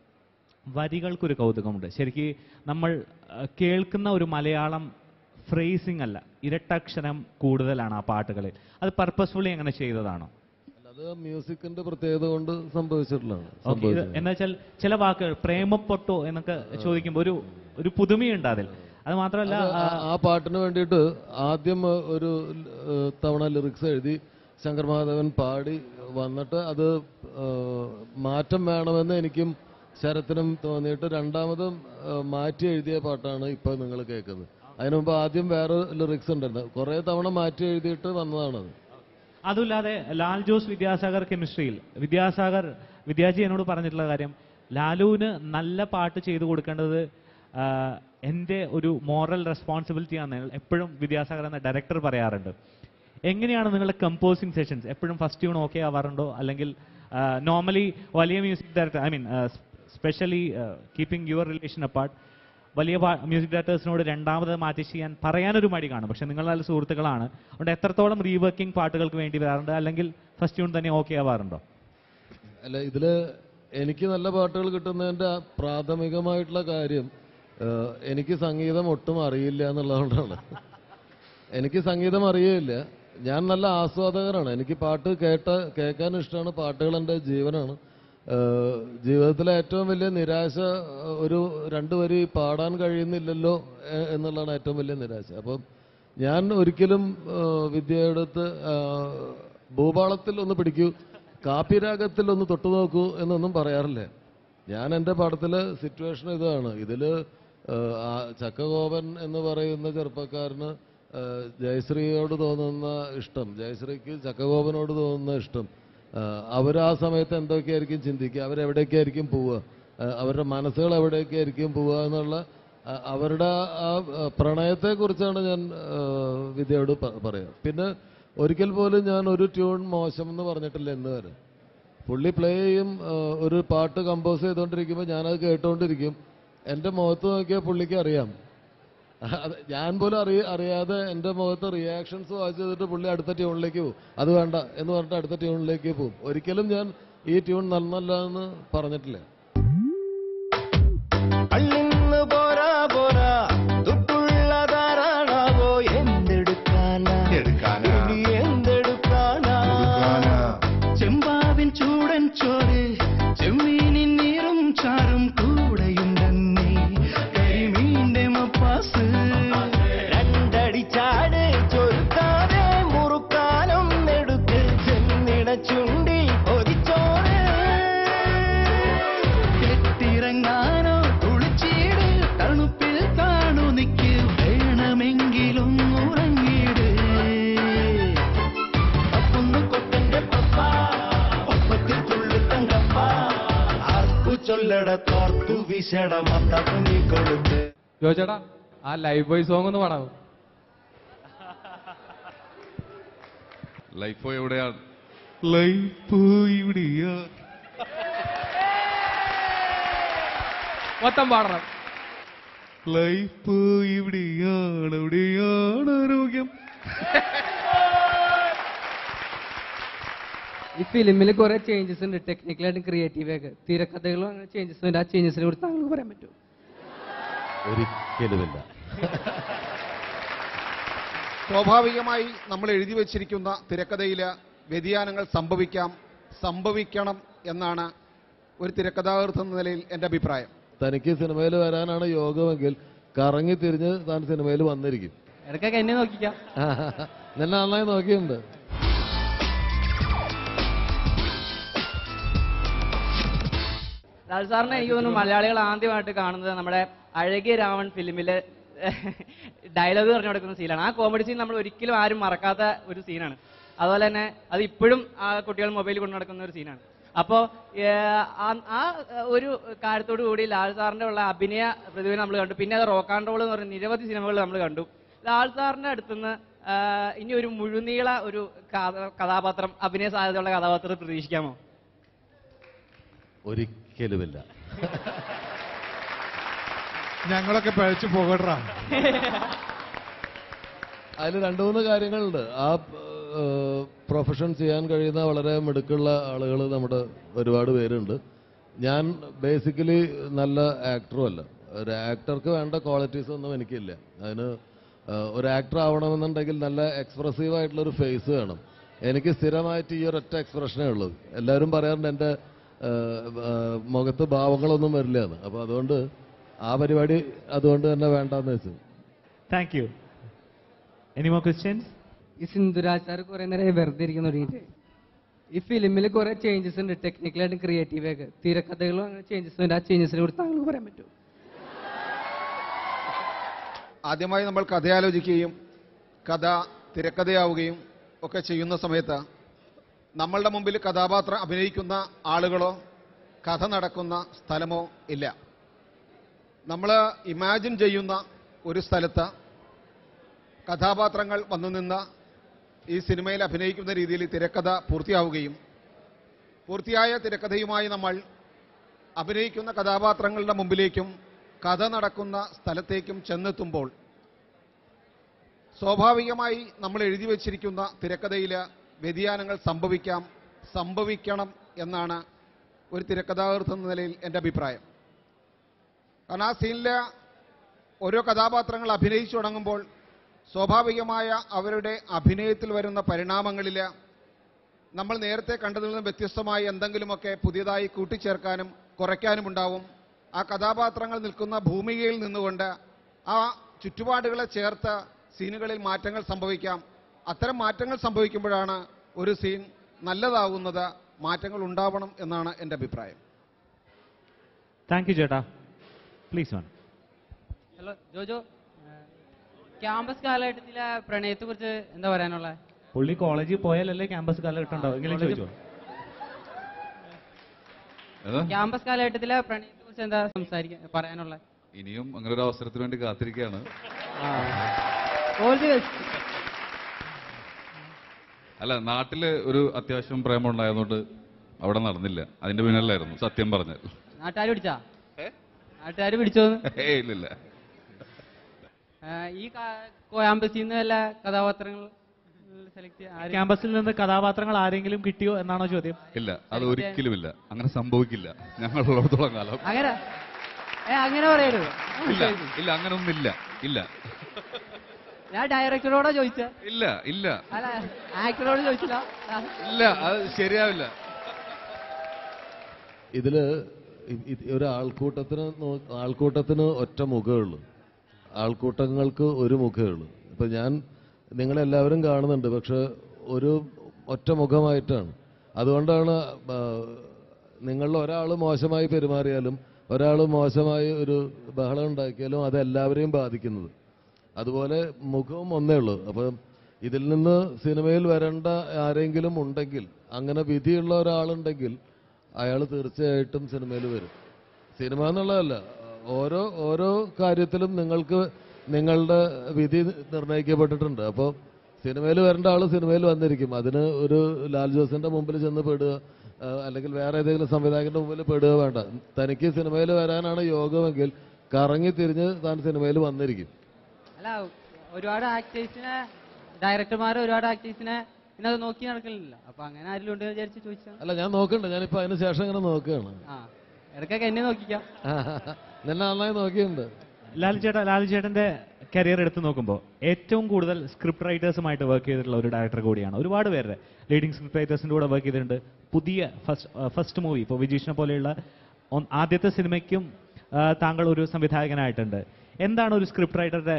വരികൾക്കൊരു കൗതുകമുണ്ട് ശരിക്ക് നമ്മൾ ആ, കേൾക്കുന്ന ഒരു മലയാളം ഫ്രേസിംഗ് അല്ല ഇരട്ടക്ഷരം കൂടുതലാണ് ആ പാട്ടുകളിൽ അത് പർപ്പസ്ഫുള്ളി അങ്ങനെ ചെയ്തതാണോ അത് മ്യൂസിക്കിന്റെ പ്രത്യേകത കൊണ്ട് സംഭവിച്ചിട്ടുള്ളതാണ് ഓക്കെ സംഭവിച്ചത് എന്ന് വെച്ചാൽ ചില വാക്കുകൾ പ്രേമപ്പൊട്ടോ എന്നൊക്കെ ചോദിക്കുമ്പോൾ ഒരു ഒരു പുതുമയുണ്ട് അതിൽ അത് മാത്രമല്ല അത് ആ, ആ- ആ പാട്ടിന് വേണ്ടിയിട്ട് ആദ്യം ഒരു ഏഹ്, തവണ ലിറിക്സ് എഴുതി ശങ്കർ മഹാദേവൻ പാടി വന്നിട്ട് അത് ഏഹ്, മാറ്റം വേണമെന്ന് എനിക്കും ശരത്തിനും തോന്നിയിട്ട് രണ്ടാമതും ഏഹ്, മാറ്റി എഴുതിയ പാട്ടാണ് ഇപ്പൊ നിങ്ങൾ കേൾക്കുന്നത് അതിനു മുമ്പ് ആദ്യം വേറെ ലിറിക്സ് ഉണ്ടായിരുന്നു കുറെ തവണ മാറ്റി എഴുതിയിട്ട് വന്നതാണത് അതുമില്ലാതെ ലാൽ ജോസ് വിദ്യാസാഗർ കെമിസ്ട്രിയിൽ വിദ്യാസാഗർ വിദ്യാജി എന്നോട് പറഞ്ഞിട്ടുള്ള കാര്യം ലാലുവിന് നല്ല പാട്ട് ചെയ്തു കൊടുക്കേണ്ടത് ആ, എൻ്റെ ഒരു മോറൽ റെസ്പോൺസിബിലിറ്റി ആണെന്ന് എപ്പോഴും വിദ്യാസാഗർ എന്ന ഡയറക്ടർ പറയാറുണ്ട് എങ്ങനെയാണ് നിങ്ങളുടെ കമ്പോസിങ് സെഷൻസ് എപ്പോഴും ഫസ്റ്റ് ട്യൂൺ ഓക്കെ ആവാറുണ്ടോ അല്ലെങ്കിൽ നോർമലി വലിയ music director I mean specially keeping your relation apart വലിയ മ്യൂസിക് ഡയറക്ടേഴ്സിനോട് രണ്ടാമത് മാറ്റി ചെയ്യാൻ പറയാനൊരു മടി കാണും പക്ഷെ നിങ്ങൾ നല്ല സുഹൃത്തുക്കളാണ് അതുകൊണ്ട് എത്രത്തോളം റീവർക്കിംഗ് പാട്ടുകൾക്ക് വേണ്ടി വരാറുണ്ട് അല്ലെങ്കിൽ ഫസ്റ്റ് ട്യൂൺ തന്നെ ഓക്കെ ആവാറുണ്ടോ അല്ല ഇതില് എനിക്ക് നല്ല പാട്ടുകൾ കിട്ടുന്നതിന്റെ പ്രാഥമികമായിട്ടുള്ള കാര്യം ഏഹ്, എനിക്ക് സംഗീതം ഒട്ടും അറിയില്ല എന്നുള്ളതുകൊണ്ടാണ് എനിക്ക് സംഗീതം അറിയില്ല ഞാൻ നല്ല ആസ്വാദകനാണ് എനിക്ക് പാട്ട് കേട്ട കേൾക്കാൻ ഇഷ്ടമാണ് പാട്ടുകൾ എൻ്റെ ജീവനാണ് ഏഹ്, ജീവിതത്തിലെ ഏറ്റവും വലിയ നിരാശ ഏഹ്, ഒരു രണ്ടു വരി പാടാൻ കഴിയുന്നില്ലല്ലോ എ- എന്നുള്ളതാണ് ഏറ്റവും വലിയ നിരാശ അപ്പം ഞാൻ ഒരിക്കലും ഏഹ്, വിദ്യയെടുത്ത് ഏഹ്, ഭൂപാളത്തിൽ ഒന്ന് പിടിക്കൂ കാപ്പിരാഗത്തിൽ ഒന്ന് തൊട്ടു നോക്കൂ എന്നൊന്നും പറയാറില്ല ഞാൻ എൻ്റെ പടത്തിലെ സിറ്റുവേഷൻ ഇതാണ് ഇതില് ഏഹ്, ആ ചക്കഗോപൻ എന്ന് പറയുന്ന ചെറുപ്പക്കാരന് ഏഹ്, ജയശ്രീയോട് തോന്നുന്ന ഇഷ്ടം ജയശ്രീക്ക് ചക്കഗോപനോട് തോന്നുന്ന ഇഷ്ടം അവർ ആ സമയത്ത് എന്തൊക്കെയായിരിക്കും ചിന്തിക്കുക അവരെവിടേക്കായിരിക്കും പോവുക ആ, അവരുടെ മനസ്സുകൾ എവിടേക്കായിരിക്കും പോവുക എന്നുള്ള ആ, അവരുടെ ആ ആ, പ്രണയത്തെക്കുറിച്ചാണ് ഞാൻ ആ, വിദ്യയോട് പ- പറയാം പിന്നെ ഒരിക്കൽ പോലും ഞാൻ ഒരു ട്യൂൺ മോശം എന്ന് പറഞ്ഞിട്ടില്ല ഇന്ന് വരെ പുള്ളി പ്ലേ ചെയ്യും ആ, ഒരു പാട്ട് കമ്പോസ് ചെയ്തുകൊണ്ടിരിക്കുമ്പോൾ ഞാനത് കേട്ടുകൊണ്ടിരിക്കും എൻ്റെ മുഖത്ത് നോക്കിയാൽ പുള്ളിക്ക് അറിയാം അത് ഞാൻ പോലും അറിയ അറിയാതെ എൻ്റെ മുഖത്ത് റിയാക്ഷൻസ് വാച്ച് ചെയ്തിട്ട് പുള്ളി അടുത്ത ട്യൂണിലേക്ക് പോകും അത് വേണ്ട എന്ന് പറഞ്ഞിട്ട് അടുത്ത ട്യൂണിലേക്ക് പോകും ഒരിക്കലും ഞാൻ ഈ ട്യൂൺ നന്നല്ല എന്ന് പറഞ്ഞിട്ടില്ല അള്ളിന്ന് പോരാ പോരാ തൊട്ടുള്ള ധാരാളാവോ എന്തെടുക്കാനാ ഇനി എന്തെടുക്കാനാ ചെമ്പാവിൻ ചൂടൻ ചോറ് ചെമ്മീനിൻ നീറും ചാറും കൂടെയുണ്ടെന്നേ കരിമീന്റെ മപ്പാസ് രണ്ടടി ചാട് ചൊരുക്കാതെ മുറുക്കാനും നെടുക്ക് ചെന്നിട ചുണ്ടിൽ ഒതിച്ചോറ് കെട്ടിറങ്ങാനോ കുളിച്ചീട് തണുപ്പിൽ കാണു നിക്ക് വേണമെങ്കിലും ഉറങ്ങിട് അപ്പൊന്ന് കൊട്ടന്റെ പപ്പ ഒപ്പത്തിൽ തുള്ളിത്തങ്കപ്പ ആർക്കു ചൊല്ലട തോർത്തു വിശട മത്ത പൊങ്ങി കൊടുത്ത് ജോചേട്ടാ ആ ലൈവ് ബോയ് സോങ് ഒന്ന് പാടാവോ ലൈഫ് എവിടെയാണ് ലൈഫ് ഇവിടെയാ മൊത്തം പാടണം ലൈഫ് ഇവിടെയാണ് എവിടെയാണ് ആരോഗ്യം ഈ ഫിലിമിൽ കുറെ ചേഞ്ചസ് ഉണ്ട് ടെക്നിക്കലായിട്ടും ക്രിയേറ്റീവ് ഒക്കെ തിരക്കഥകളും അങ്ങനെ ചേഞ്ചസ് ഉണ്ട് ആ ചേഞ്ചസിനെ കുറിച്ച് താങ്കൾക്ക് പറയാൻ പറ്റുമോ ഒരിക്കലുമില്ല സ്വാഭാവികമായി നമ്മൾ എഴുതി വച്ചിരിക്കുന്ന തിരക്കഥയിൽ വ്യതിയാനങ്ങൾ സംഭവിക്കാം സംഭവിക്കണം എന്നാണ് ഒരു തിരക്കഥാകൃത്ത് എന്ന നിലയിൽ എൻ്റെ അഭിപ്രായം തനിക്ക് സിനിമയിൽ വരാനാണ് യോഗമെങ്കിൽ കറങ്ങി തിരിഞ്ഞ് താൻ സിനിമയിൽ വന്നിരിക്കും ഇടയ്ക്കൊക്കെ എന്നെ നോക്കിക്കാം നിന്നെ നന്നായി നോക്കിയിട്ടുണ്ട് ലാൽ സാറിനെ എനിക്ക് തോന്നുന്നു മലയാളികൾ ആദ്യമായിട്ട് കാണുന്നത് നമ്മുടെ അഴകിയ രാവൺ ഫിലിമില് ഡയലോഗ് പറഞ്ഞു കൊടുക്കുന്ന സീനാണ് ആ കോമഡി സീൻ നമ്മൾ ഒരിക്കലും ആരും മറക്കാത്ത ഒരു സീനാണ് അതുപോലെ തന്നെ അത് ഇപ്പോഴും ആ കുട്ടികൾ മൊബൈലിൽ കൊണ്ടു നടക്കുന്ന ഒരു സീനാണ് അപ്പോൾ ആ ഒരു കാര്യത്തോടു കൂടി ലാൽ സാറിന്റെ ഉള്ള അഭിനയ പ്രതിഭ നമ്മൾ കണ്ടു പിന്നെ അത് റോക്ക് ആൻഡ് റോൾ എന്ന് പറയുന്ന നിരവധി സിനിമകൾ നമ്മൾ കണ്ടു ലാൽ സാറിന്റെ അടുത്തുനിന്ന് ആ, ഇനി ഒരു മുഴുനീള ഒരു കഥ- കഥാപാത്രം അഭിനയ സാധ്യതയുള്ള കഥാപാത്രം പ്രതീക്ഷിക്കാമോ ഒരിക്കലുമില്ല ഞങ്ങളൊക്കെ പഴച്ചു പോകട്ടാ അതിൽ രണ്ടു മൂന്ന് കാര്യങ്ങളുണ്ട് ആ പ്രൊഫഷൻ ചെയ്യാൻ കഴിയുന്ന വളരെ മിടുക്കുള്ള ആളുകൾ നമ്മുടെ ഒരുപാട് പേരുണ്ട് ഞാൻ ബേസിക്കലി നല്ല ആക്ടറും അല്ല ഒരു ആക്ടർക്ക് വേണ്ട ക്വാളിറ്റീസ് ഒന്നും എനിക്കില്ല അതിന് ആ, ഒരു ആക്ടർ ആവണമെന്നുണ്ടെങ്കിൽ നല്ല എക്സ്പ്രസീവ് ആയിട്ടുള്ള ഒരു ഫേസ് വേണം എനിക്ക് സ്ഥിരമായിട്ട് ഈ ഒരൊറ്റ എക്സ്പ്രഷനേ ഉള്ളൂ എല്ലാവരും പറയാറുണ്ട് എൻ്റെ ആ, ആ, മുഖത്ത് ഭാവങ്ങളൊന്നും വരില്ല എന്ന് അപ്പോൾ അതുകൊണ്ട് ആ പരിപാടി അതുകൊണ്ട് തന്നെ വേണ്ടാന്ന് വെച്ചു thank you any more questions ഈ സിന്ധുരാജ് സാർ കുറെ നേരം വെറുതെ ഇരിക്കുന്ന തുടങ്ങിയിട്ട് ഈ ഫിലിമിൽ കുറെ ചേഞ്ചസ് ഉണ്ട് ടെക്നിക്കലായിട്ടും ക്രിയേറ്റീവ് ഒക്കെ തിരക്കഥകളും അങ്ങനെ ചേഞ്ചസ് ഉണ്ട് ആ ചേഞ്ചസിനെ കുറിച്ച് താങ്കൾക്ക് പറയാൻ പറ്റുമോ ആദ്യമായി നമ്മൾ കഥയാലോചിക്കുകയും കഥ തിരക്കഥയാവുകയും ഒക്കെ ചെയ്യുന്ന സമയത്ത് നമ്മളുടെ മുമ്പിൽ കഥാപാത്രം അഭിനയിക്കുന്ന ആളുകളോ കഥ നടക്കുന്ന സ്ഥലമോ ഇല്ല നമ്മൾ ഇമാജിൻ ചെയ്യുന്ന ഒരു സ്ഥലത്ത് കഥാപാത്രങ്ങൾ വന്നു നിന്ന് ഈ സിനിമയിൽ അഭിനയിക്കുന്ന രീതിയിൽ തിരക്കഥ പൂർത്തിയാവുകയും പൂർത്തിയായ തിരക്കഥയുമായി നമ്മൾ അഭിനയിക്കുന്ന കഥാപാത്രങ്ങളുടെ മുമ്പിലേക്കും കഥ നടക്കുന്ന സ്ഥലത്തേക്കും ചെന്നെത്തുമ്പോൾ സ്വാഭാവികമായി നമ്മൾ എഴുതി വച്ചിരിക്കുന്ന തിരക്കഥയിൽ വ്യതിയാനങ്ങൾ സംഭവിക്കാം സംഭവിക്കണം എന്നാണ് ഒരു തിരക്കഥാകൃത്ത് എന്ന നിലയിൽ എൻ്റെ അഭിപ്രായം കാരണം ആ സീനിലെ ഓരോ കഥാപാത്രങ്ങൾ അഭിനയിച്ചു തുടങ്ങുമ്പോൾ സ്വാഭാവികമായ അവരുടെ അഭിനയത്തിൽ വരുന്ന പരിണാമങ്ങളിൽ നമ്മൾ നേരത്തെ കണ്ടതിൽ നിന്ന് വ്യത്യസ്തമായി എന്തെങ്കിലുമൊക്കെ പുതിയതായി കൂട്ടിച്ചേർക്കാനും കുറയ്ക്കാനും ഉണ്ടാവും ആ കഥാപാത്രങ്ങൾ നിൽക്കുന്ന ഭൂമികയിൽ നിന്നുകൊണ്ട് ആ ചുറ്റുപാടുകളെ ചേർത്ത് സീനുകളിൽ മാറ്റങ്ങൾ സംഭവിക്കാം അത്തരം മാറ്റങ്ങൾ സംഭവിക്കുമ്പോഴാണ് ഒരു സീൻ നല്ലതാകുന്നത് മാറ്റങ്ങൾ ഉണ്ടാവണം എന്നാണ് എൻ്റെ അഭിപ്രായം താങ്ക് യു ചേട്ടാ please one hello Jojo campus കാലഘട്ടത്തിലെ പ്രണയത്തെ കുറിച്ച് എന്താ പറയാനുള്ള പുള്ളി കോളേജിൽ പോയാലല്ലേ ക്യാമ്പസ് കാലഘട്ടം ഉണ്ടാവും എങ്കിലും കോളേജിൽ- ചോദിച്ചോ ഏതാ? ക്യാമ്പസ് കാലഘട്ടത്തിലെ പ്രണയത്തെ കുറിച്ച് എന്താ സംസാരിക്കാൻ പറയാനുള്ള ഇനിയും അങ്ങനെ ഒരു അവസരത്തിന് വേണ്ടി കാത്തിരിക്കുകയാണ് ഓൾ ദി ബെസ്റ്റ് അല്ല നാട്ടില് ഒരു അത്യാവശ്യം പ്രേമം ഉണ്ടായതുകൊണ്ട് അവിടെ നടന്നില്ല അതിന്റെ പിന്നിലായിരുന്നു സത്യം പറഞ്ഞാൽ നാട്ടുകാർ പിടിച്ചാ നാട്ടുകാർ പിടിച്ചോന്ന് ഏയ് ഇല്ലില്ല ആ, ഈ ക്യാമ്പസിൽ നിന്ന് വല്ല കഥാപാത്രങ്ങൾ സെലക്ട് ക്യാമ്പസിൽ നിന്ന് കഥാപാത്രങ്ങൾ ആരെങ്കിലും കിട്ടിയോ എന്നാണോ ചോദ്യം ഇല്ല അത് ഒരിക്കലുമില്ല അങ്ങനെ സംഭവിക്കില്ല ഞങ്ങൾ ഉള്ളിടത്തോളം കാലം അങ്ങനെ ഏ അങ്ങനെ പറയരുത് ഇല്ല ഇല്ല അങ്ങനെ ഒന്നില്ല ഇല്ല ഞാൻ ഡയറക്ടറോടാ ചോദിച്ച ഇല്ല ഇല്ല അല്ല ആക്ടറോട് ചോദിച്ചില്ല ആ. ഇല്ല അത് ശരിയാവില്ല ഇതില് ഇ- ഇ- ഒരു ആൾക്കൂട്ടത്തിന് നോ- ആൾക്കൂട്ടത്തിന് ഒറ്റ മുഖമുള്ളൂ ആൾക്കൂട്ടങ്ങൾക്ക് ഒരു മുഖമുള്ളൂ ഇപ്പൊ ഞാൻ നിങ്ങളെല്ലാവരും കാണുന്നുണ്ട് പക്ഷെ ഒരു ഒറ്റ മുഖമായിട്ടാണ് അതുകൊണ്ടാണ് ആ, നിങ്ങളിൽ ഒരാൾ മോശമായി പെരുമാറിയാലും ഒരാൾ മോശമായി ഒരു ബഹളം ഉണ്ടാക്കിയാലും അത് എല്ലാവരെയും ബാധിക്കുന്നത് അതുപോലെ മുഖവും ഒന്നേ ഉള്ളൂ അപ്പം ഇതിൽ നിന്ന് സിനിമയിൽ വരേണ്ട ആരെങ്കിലും ഉണ്ടെങ്കിൽ അങ്ങനെ വിധിയുള്ള ഒരാളുണ്ടെങ്കിൽ അയാൾ തീർച്ചയായിട്ടും സിനിമയിൽ വരും സിനിമ എന്നുള്ളതല്ല ഓരോ ഓരോ കാര്യത്തിലും നിങ്ങൾക്ക് നിങ്ങളുടെ വിധി നിർണ്ണയിക്കപ്പെട്ടിട്ടുണ്ട് അപ്പോൾ സിനിമയിൽ വരേണ്ട ആൾ സിനിമയിൽ വന്നിരിക്കും അതിന് ഒരു ലാൽ ജോസിന്റെ മുമ്പിൽ ചെന്ന് പെടുക ആ, അല്ലെങ്കിൽ വേറെ ഏതെങ്കിലും സംവിധായകന്റെ മുമ്പിൽ പെടുക വേണ്ട തനിക്ക് സിനിമയിൽ വരാനാണ് യോഗമെങ്കിൽ കറങ്ങി തിരിഞ്ഞ് താൻ സിനിമയിൽ വന്നിരിക്കും അല്ല ഒരുപാട് ആക്ടേഴ്സിനെ ഡയറക്ടർമാർ ഒരുപാട് ആക്ടേഴ്സിനെ പിന്നെ അത് നോക്കി നടക്കലില്ല അപ്പൊ അങ്ങനെ ആരെങ്കിലും ഉണ്ട് വിചാരിച്ച് ചോദിച്ചാ അല്ല ഞാൻ നോക്കണ്ട ഞാനിപ്പോ അതിന് ശേഷം ഇങ്ങനെ നോക്കുകയാണ് ആ ഇടയ്ക്കൊക്കെ എന്നെ നോക്കിക്കാം നിന്നെ നന്നായി നോക്കിയിട്ടുണ്ട് ലാൽ ചേട്ടാ ലാൽ ചേട്ടന്റെ കരിയർ എടുത്ത് നോക്കുമ്പോൾ ഏറ്റവും കൂടുതൽ സ്ക്രിപ്റ്റ് റൈറ്റേഴ്സുമായിട്ട് വർക്ക് ചെയ്തിട്ടുള്ള ഒരു ഡയറക്ടർ കൂടിയാണ് ഒരുപാട് പേരുടെ ലീഡിംഗ് സ്ക്രിപ്റ്റ് റൈറ്റേഴ്സിന്റെ കൂടെ വർക്ക് ചെയ്തിട്ടുണ്ട് പുതിയ ഫസ്റ്റ് ഫസ്റ്റ് മൂവി ഇപ്പോൾ വിജീഷിനെ പോലെയുള്ള ഒന്ന് ആദ്യത്തെ സിനിമയ്ക്കും ആ, താങ്കൾ ഒരു സംവിധായകനായിട്ടുണ്ട് എന്താണ് ഒരു സ്ക്രിപ്റ്റ് റൈറ്ററുടെ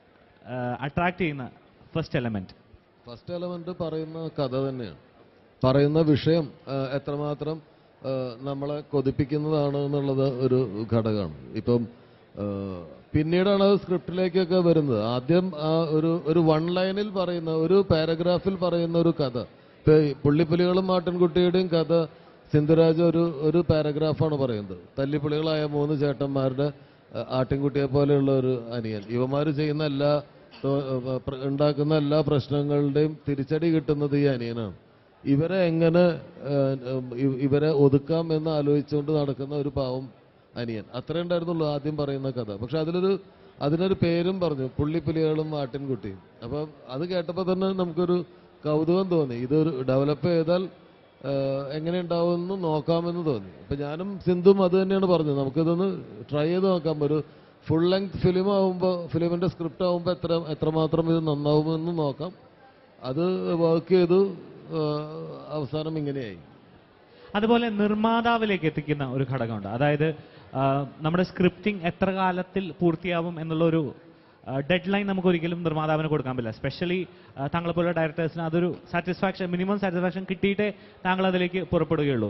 അട്രാക്ട് ചെയ്യുന്ന ഫസ്റ്റ് എലമെന്റ് ഫസ്റ്റ് എലമെന്റ് പറയുന്ന കഥ തന്നെയാണ് പറയുന്ന വിഷയം ആ, എത്രമാത്രം ആ, നമ്മളെ കൊതിപ്പിക്കുന്നതാണ് എന്നുള്ളത് ഒരു ഘടകമാണ് ഇപ്പം ആ, പിന്നീടാണ് അത് സ്ക്രിപ്റ്റിലേക്കൊക്കെ വരുന്നത് ആദ്യം ആ ഒരു ഒരു വൺ ലൈനിൽ പറയുന്ന ഒരു പാരഗ്രാഫിൽ പറയുന്ന ഒരു കഥ ഇപ്പൊ ഈ പുള്ളിപ്പുലികളും മാട്ടിൻകുട്ടിയുടെയും കഥ സിന്ധുരാജ് ഒരു ഒരു പാരഗ്രാഫാണ് പറയുന്നത് തല്ലിപ്പുളികളായ മൂന്ന് ചേട്ടന്മാരുടെ ആ, ആട്ടിൻകുട്ടിയെ പോലെയുള്ള ഒരു അനിയൻ ഇവന്മാര് ചെയ്യുന്ന എല്ലാ തോ- ഏ, പ്ര- ഉണ്ടാക്കുന്ന എല്ലാ പ്രശ്നങ്ങളുടെയും തിരിച്ചടി കിട്ടുന്നത് ഈ അനിയനാണ് ഇവരെ എങ്ങനെ ഏ, ഇ- ഇവരെ ഒതുക്കാം എന്ന് ആലോചിച്ചുകൊണ്ട് നടക്കുന്ന ഒരു പാവം അനിയൻ അത്രേ ഉണ്ടായിരുന്നുള്ളൂ ആദ്യം പറയുന്ന കഥ പക്ഷെ അതിലൊരു അതിനൊരു പേരും പറഞ്ഞു പുള്ളിപ്പുലികളും ആട്ടിൻകുട്ടിയും അപ്പം അത് കേട്ടപ്പോൾ തന്നെ നമുക്കൊരു കൗതുകം തോന്നി ഇതൊരു ഡെവലപ്പ് ചെയ്താൽ ആ, എങ്ങനെ ഉണ്ടാവുമെന്ന് നോക്കാമെന്ന് തോന്നി അപ്പൊ ഞാനും സിന്ധും അത് തന്നെയാണ് പറഞ്ഞത് നമുക്കിതൊന്ന് ട്രൈ ചെയ്ത് നോക്കാം ഒരു ഫുൾ ലെങ്ത് ഫിലിം ആവുമ്പോൾ ഫിലിമിന്റെ സ്ക്രിപ്റ്റ് ആവുമ്പോൾ എത്ര എത്രമാത്രം ഇത് നന്നാവുമെന്ന് നോക്കാം അത് വർക്ക് ചെയ്തു ആ, അവസാനം ഇങ്ങനെയായി അതുപോലെ നിർമ്മാതാവിലേക്ക് എത്തിക്കുന്ന ഒരു ഘടകമുണ്ട് അതായത് ആ, നമ്മുടെ സ്ക്രിപ്റ്റിംഗ് എത്ര കാലത്തിൽ പൂർത്തിയാവും എന്നുള്ള ഒരു ഡെഡ് ലൈൻ നമുക്ക് ഒരിക്കലും നിർമ്മാതാവിന് കൊടുക്കാൻ പറ്റില്ല സ്പെഷ്യലി താങ്കളെ പോലെ ഡയറക്ടേഴ്സിന് അതൊരു സാറ്റിസ്ഫാക്ഷൻ മിനിമം സാറ്റിസ്ഫാക്ഷൻ കിട്ടിയിട്ടേ താങ്കൾ അതിലേക്ക് പുറപ്പെടുകയുള്ളൂ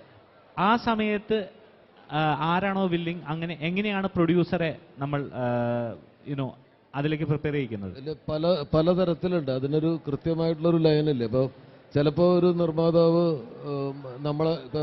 ആ സമയത്ത് ആ, ആരാണോ വില്ലിങ് അങ്ങനെ എങ്ങനെയാണ് പ്രൊഡ്യൂസറെ നമ്മൾ യുനോ അതിലേക്ക് പ്രിപ്പയർ ചെയ്യിക്കുന്നത് ഇതില് പല പലതരത്തിലുണ്ട് അതിനൊരു കൃത്യമായിട്ടുള്ള ഒരു ലൈനില്ല ഇപ്പൊ ചിലപ്പോ ഒരു നിർമ്മാതാവ് ഉം, നമ്മളെ ഇപ്പൊ